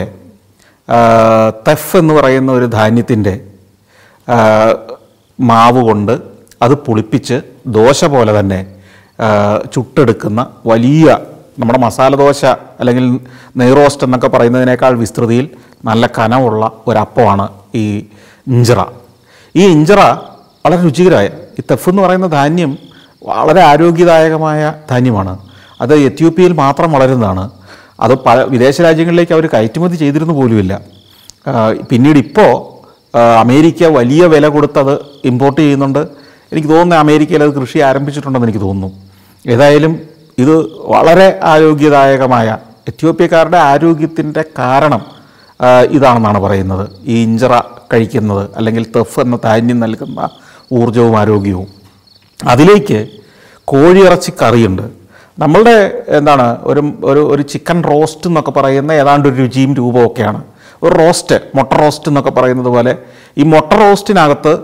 ആ, തെഫ് എന്ന് പറയുന്ന ഒരു ധാന്യത്തിൻ്റെ ആ, മാവ് കൊണ്ട് അത് പുളിപ്പിച്ച് ദോശ പോലെ തന്നെ ആ, ചുട്ടെടുക്കുന്ന വലിയ നമ്മുടെ മസാല ദോശ അല്ലെങ്കിൽ നെയ്റോസ്റ്റ് എന്നൊക്കെ പറയുന്നതിനേക്കാൾ വിസ്തൃതിയിൽ നല്ല കനമുള്ള ഒരപ്പമാണ് ഈ ഇഞ്ചറ ഈ ഇഞ്ചറ വളരെ രുചികരമായ ഈ തെഫ് എന്ന് പറയുന്ന ധാന്യം വളരെ ആരോഗ്യദായകമായ ധാന്യമാണ് അത് എത്യോപ്യയിൽ മാത്രം വളരുന്നതാണ് അത് പല വിദേശ രാജ്യങ്ങളിലേക്ക് അവർ കയറ്റുമതി ചെയ്തിരുന്നു പോലുമില്ല ആ, പിന്നീട് ഇപ്പോൾ അമേരിക്ക വലിയ വില കൊടുത്തത് ഇമ്പോർട്ട് ചെയ്യുന്നുണ്ട് എനിക്ക് തോന്നുന്നു അമേരിക്കയിൽ അത് കൃഷി ആരംഭിച്ചിട്ടുണ്ടെന്ന് എനിക്ക് തോന്നുന്നു ഏതായാലും ഇത് വളരെ ആരോഗ്യദായകമായ എത്യോപ്യക്കാരുടെ ആരോഗ്യത്തിൻ്റെ കാരണം ആ, ഇതാണെന്നാണ് പറയുന്നത് ഈ ഇഞ്ചറ കഴിക്കുന്നത് അല്ലെങ്കിൽ തെഫ് എന്ന ധാന്യം നൽകുന്ന ഊർജവും ആരോഗ്യവും അതിലേക്ക് കോഴിയിറച്ചി കറിയുണ്ട് നമ്മളുടെ എന്താണ് ഒരു ഒരു ഒരു ചിക്കൻ റോസ്റ്റ് എന്നൊക്കെ പറയുന്ന ഏതാണ്ട് ഒരു രുചിയും രൂപമൊക്കെയാണ് ഒരു റോസ്റ്റ് മുട്ട റോസ്റ്റ് എന്നൊക്കെ പറയുന്നത് പോലെ ഈ മുട്ട റോസ്റ്റിനകത്ത്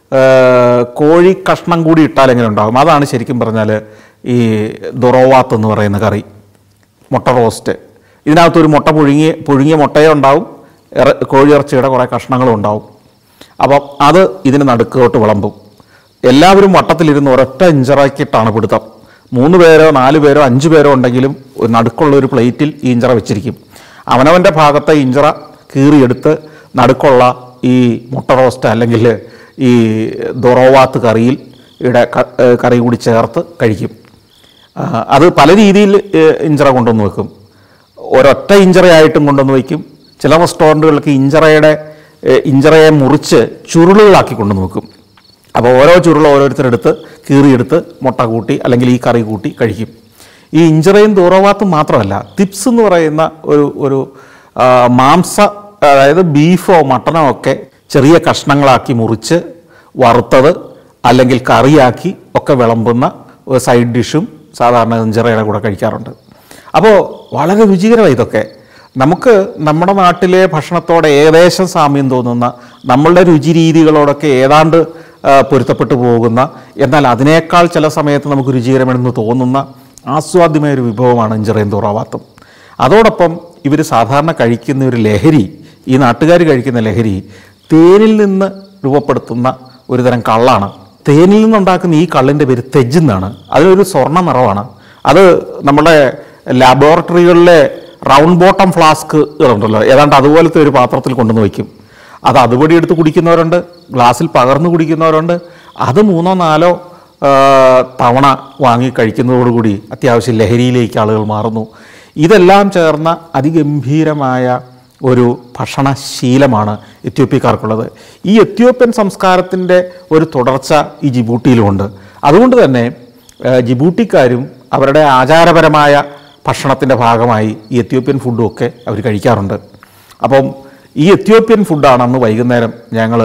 ഏഹ്, കോഴി കഷ്ണം കൂടി ഇട്ടാൽ എങ്ങനെ ഉണ്ടാകും അതാണ് ശരിക്കും പറഞ്ഞാൽ ഈ ദൊറോവാത്ത് എന്ന് പറയുന്ന കറി മുട്ട റോസ്റ്റ് ഇതിനകത്തൊരു മുട്ട പുഴുങ്ങിയ പുഴുങ്ങിയ മുട്ടയും ഉണ്ടാവും ഇറ കോഴിയിറച്ചിയുടെ കുറേ കഷ്ണങ്ങളും ഉണ്ടാവും അപ്പം അത് ഇതിന് നടുക്കോട്ട് വിളമ്പും എല്ലാവരും വട്ടത്തിലിരുന്ന് ഒരൊറ്റ ഇഞ്ചറാക്കിയിട്ടാണ് പിടുത്തം മൂന്ന് പേരോ നാല് പേരോ അഞ്ച് പേരോ ഉണ്ടെങ്കിലും ഒരു നടുക്കുള്ള ഒരു പ്ലേറ്റിൽ ഈ ഇഞ്ചറ വെച്ചിരിക്കും അവനവൻ്റെ ഭാഗത്തെ ഇഞ്ചറ കീറിയെടുത്ത് നടുക്കുള്ള ഈ മുട്ട റോസ്റ്റ് അല്ലെങ്കിൽ ഈ ദൊറോവാത്ത് കറിയിൽ ഇവിടെ ക- ഏ, കറി കൂടി ചേർത്ത് കഴിക്കും ആ, അത് പല രീതിയിൽ ഏ, ഇഞ്ചറ കൊണ്ടുവന്ന് വെക്കും ഒരൊറ്റ ഇഞ്ചറയായിട്ടും കൊണ്ടുവന്ന് വയ്ക്കും ചില റെസ്റ്റോറൻറ്റുകൾക്ക് ഇഞ്ചറയുടെ ഏ, ഇഞ്ചറയെ മുറിച്ച് ചുരുളുകളാക്കി കൊണ്ടുവന്ന് വെക്കും അപ്പോൾ ഓരോ ചുരുള ഓരോരുത്തരെടുത്ത് കീറിയെടുത്ത് മുട്ട കൂട്ടി അല്ലെങ്കിൽ ഈ കറി കൂട്ടി കഴിക്കും ഈ ഇഞ്ചറയും ദൂറവാത്തും മാത്രമല്ല തിപ്സ് എന്ന് പറയുന്ന ഒരു ഒരു ആ, മാംസ അതായത് ബീഫോ മട്ടനോ ഒക്കെ ചെറിയ കഷ്ണങ്ങളാക്കി മുറിച്ച് വറുത്തത് അല്ലെങ്കിൽ കറിയാക്കി ഒക്കെ വിളമ്പുന്ന ഒരു സൈഡ് ഡിഷും സാധാരണ ഇഞ്ചറയുടെ കൂടെ കഴിക്കാറുണ്ട് അപ്പോൾ വളരെ രുചികരമാണ് ഇതൊക്കെ നമുക്ക് നമ്മുടെ നാട്ടിലെ ഭക്ഷണത്തോടെ ഏകദേശം സാമ്യം തോന്നുന്ന നമ്മളുടെ രുചി രീതികളോടൊക്കെ ഏതാണ്ട് ആ, പൊരുത്തപ്പെട്ടു പോകുന്ന എന്നാൽ അതിനേക്കാൾ ചില സമയത്ത് നമുക്ക് രുചികരമെന്ന് തോന്നുന്ന ആസ്വാദ്യമായ ഒരു വിഭവമാണ് ഇഞ്ചറയും തുറവാത്തും അതോടൊപ്പം ഇവർ സാധാരണ കഴിക്കുന്ന ഒരു ലഹരി ഈ നാട്ടുകാർ കഴിക്കുന്ന ലഹരി തേനിൽ നിന്ന് രൂപപ്പെടുത്തുന്ന ഒരു തരം കള്ളാണ് തേനിൽ നിന്നുണ്ടാക്കുന്ന ഈ കള്ളിൻ്റെ പേര് തെജ് എന്നാണ് അതിലൊരു സ്വർണ്ണ നിറമാണ് അത് നമ്മുടെ ലാബോറട്ടറികളിലെ റൗണ്ട് ബോട്ടം ഫ്ലാസ്കുകളുണ്ടല്ലോ ഏതാണ്ട് അതുപോലത്തെ ഒരു പാത്രത്തിൽ കൊണ്ടുവന്ന് വയ്ക്കും അത് അതുപടി എടുത്ത് കുടിക്കുന്നവരുണ്ട് ഗ്ലാസ്സിൽ പകർന്നു കുടിക്കുന്നവരുണ്ട് അത് മൂന്നോ നാലോ ആ, തവണ വാങ്ങി കഴിക്കുന്നതോടുകൂടി അത്യാവശ്യം ലഹരിയിലേക്ക് ആളുകൾ മാറുന്നു ഇതെല്ലാം ചേർന്ന അതിഗംഭീരമായ ഒരു ഭക്ഷണശീലമാണ് എത്യോപ്യക്കാർക്കുള്ളത് ഈ എത്യോപ്യൻ സംസ്കാരത്തിൻ്റെ ഒരു തുടർച്ച ഈ ജിബൂട്ടിയിലുമുണ്ട് അതുകൊണ്ട് തന്നെ ആ, ജിബൂട്ടിക്കാരും അവരുടെ ആചാരപരമായ ഭക്ഷണത്തിൻ്റെ ഭാഗമായി ഈ എത്യോപ്യൻ ഫുഡും ഒക്കെ അവർ കഴിക്കാറുണ്ട് അപ്പം ഈ എത്യോപ്യൻ ഫുഡാണ് അന്ന് വൈകുന്നേരം ഞങ്ങൾ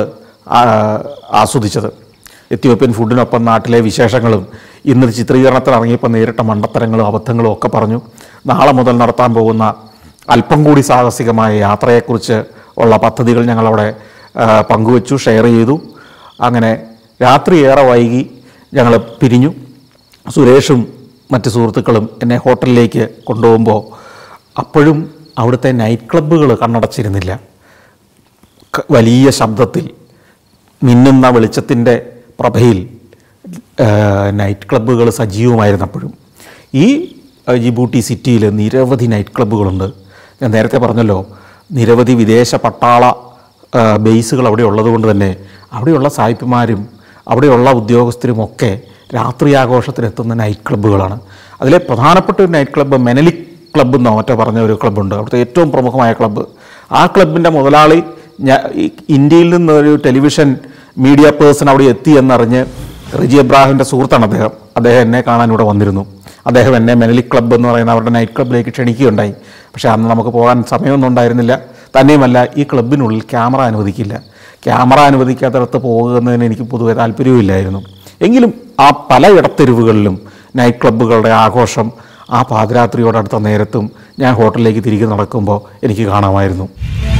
ആസ്വദിച്ചത് എത്യോപ്യൻ ഫുഡിനൊപ്പം നാട്ടിലെ വിശേഷങ്ങളും ഇന്ന് ചിത്രീകരണത്തിന് ഇറങ്ങിയപ്പോൾ നേരിട്ട മണ്ടത്തരങ്ങളും അബദ്ധങ്ങളും ഒക്കെ പറഞ്ഞു നാളെ മുതൽ നടത്താൻ പോകുന്ന അല്പം കൂടി സാഹസികമായ യാത്രയെക്കുറിച്ച് ഉള്ള പദ്ധതികൾ ഞങ്ങളവിടെ ആ, പങ്കുവച്ചു ഷെയർ ചെയ്തു അങ്ങനെ രാത്രി ഏറെ വൈകി ഞങ്ങൾ പിരിഞ്ഞു സുരേഷും മറ്റ് സുഹൃത്തുക്കളും എന്നെ ഹോട്ടലിലേക്ക് കൊണ്ടുപോകുമ്പോൾ അപ്പോഴും അവിടുത്തെ നൈറ്റ് ക്ലബ്ബുകൾ കണ്ണടച്ചിരുന്നില്ല ക- വലിയ ശബ്ദത്തിൽ മിന്നുന്ന വെളിച്ചത്തിൻ്റെ പ്രഭയിൽ ആ, നൈറ്റ് ക്ലബ്ബുകൾ സജീവമായിരുന്നപ്പോഴും ഈ ആ, ജിബൂട്ടി സിറ്റിയിൽ നിരവധി നൈറ്റ് ക്ലബ്ബുകളുണ്ട് ഞാൻ നേരത്തെ പറഞ്ഞല്ലോ നിരവധി വിദേശ പട്ടാള ആ, ബേസുകൾ അവിടെ ഉള്ളതുകൊണ്ട് തന്നെ അവിടെയുള്ള സായിപ്പുമാരും അവിടെയുള്ള ഉദ്യോഗസ്ഥരും ഒക്കെ രാത്രി ആഘോഷത്തിനെത്തുന്ന നൈറ്റ് ക്ലബ്ബുകളാണ് അതിലെ പ്രധാനപ്പെട്ട ഒരു നൈറ്റ് ക്ലബ്ബ് മെനലിക് ക്ലബ്ബ് എന്നോ മറ്റോ പറഞ്ഞ ഒരു ക്ലബ്ബുണ്ട് അവിടുത്തെ ഏറ്റവും പ്രമുഖമായ ക്ലബ്ബ് ആ ക്ലബിൻ്റെ മുതലാളി ഞാ ഈ ഇന്ത്യയിൽ നിന്ന് ഒരു ടെലിവിഷൻ മീഡിയ പേഴ്സൺ അവിടെ എത്തി എന്നറിഞ്ഞ് റിജി എബ്രാഹിമിൻ്റെ സുഹൃത്താണ് അദ്ദേഹം അദ്ദേഹം എന്നെ കാണാൻ ഇവിടെ വന്നിരുന്നു അദ്ദേഹം എന്നെ മെനലിക് ക്ലബ്ബ് എന്ന് പറയുന്ന അവരുടെ നൈറ്റ് ക്ലബ്ബിലേക്ക് ക്ഷണിക്കുകയുണ്ടായി പക്ഷേ അന്ന് നമുക്ക് പോകാൻ സമയമൊന്നും ഉണ്ടായിരുന്നില്ല തന്നെയുമല്ല ഈ ക്ലബിനുള്ളിൽ ക്യാമറ അനുവദിക്കില്ല ക്യാമറ അനുവദിക്കാത്തടത്ത് പോകുന്നതിന് എനിക്ക് പൊതുവെ താല്പര്യവുമില്ലായിരുന്നു എങ്കിലും ആ പല ഇടത്തെരുവുകളിലും നൈറ്റ് ക്ലബ്ബുകളുടെ ആഘോഷം ആ പാതിരാത്രിയോടടുത്ത നേരത്തും ഞാൻ ഹോട്ടലിലേക്ക് തിരികെ നടക്കുമ്പോൾ എനിക്ക് കാണാമായിരുന്നു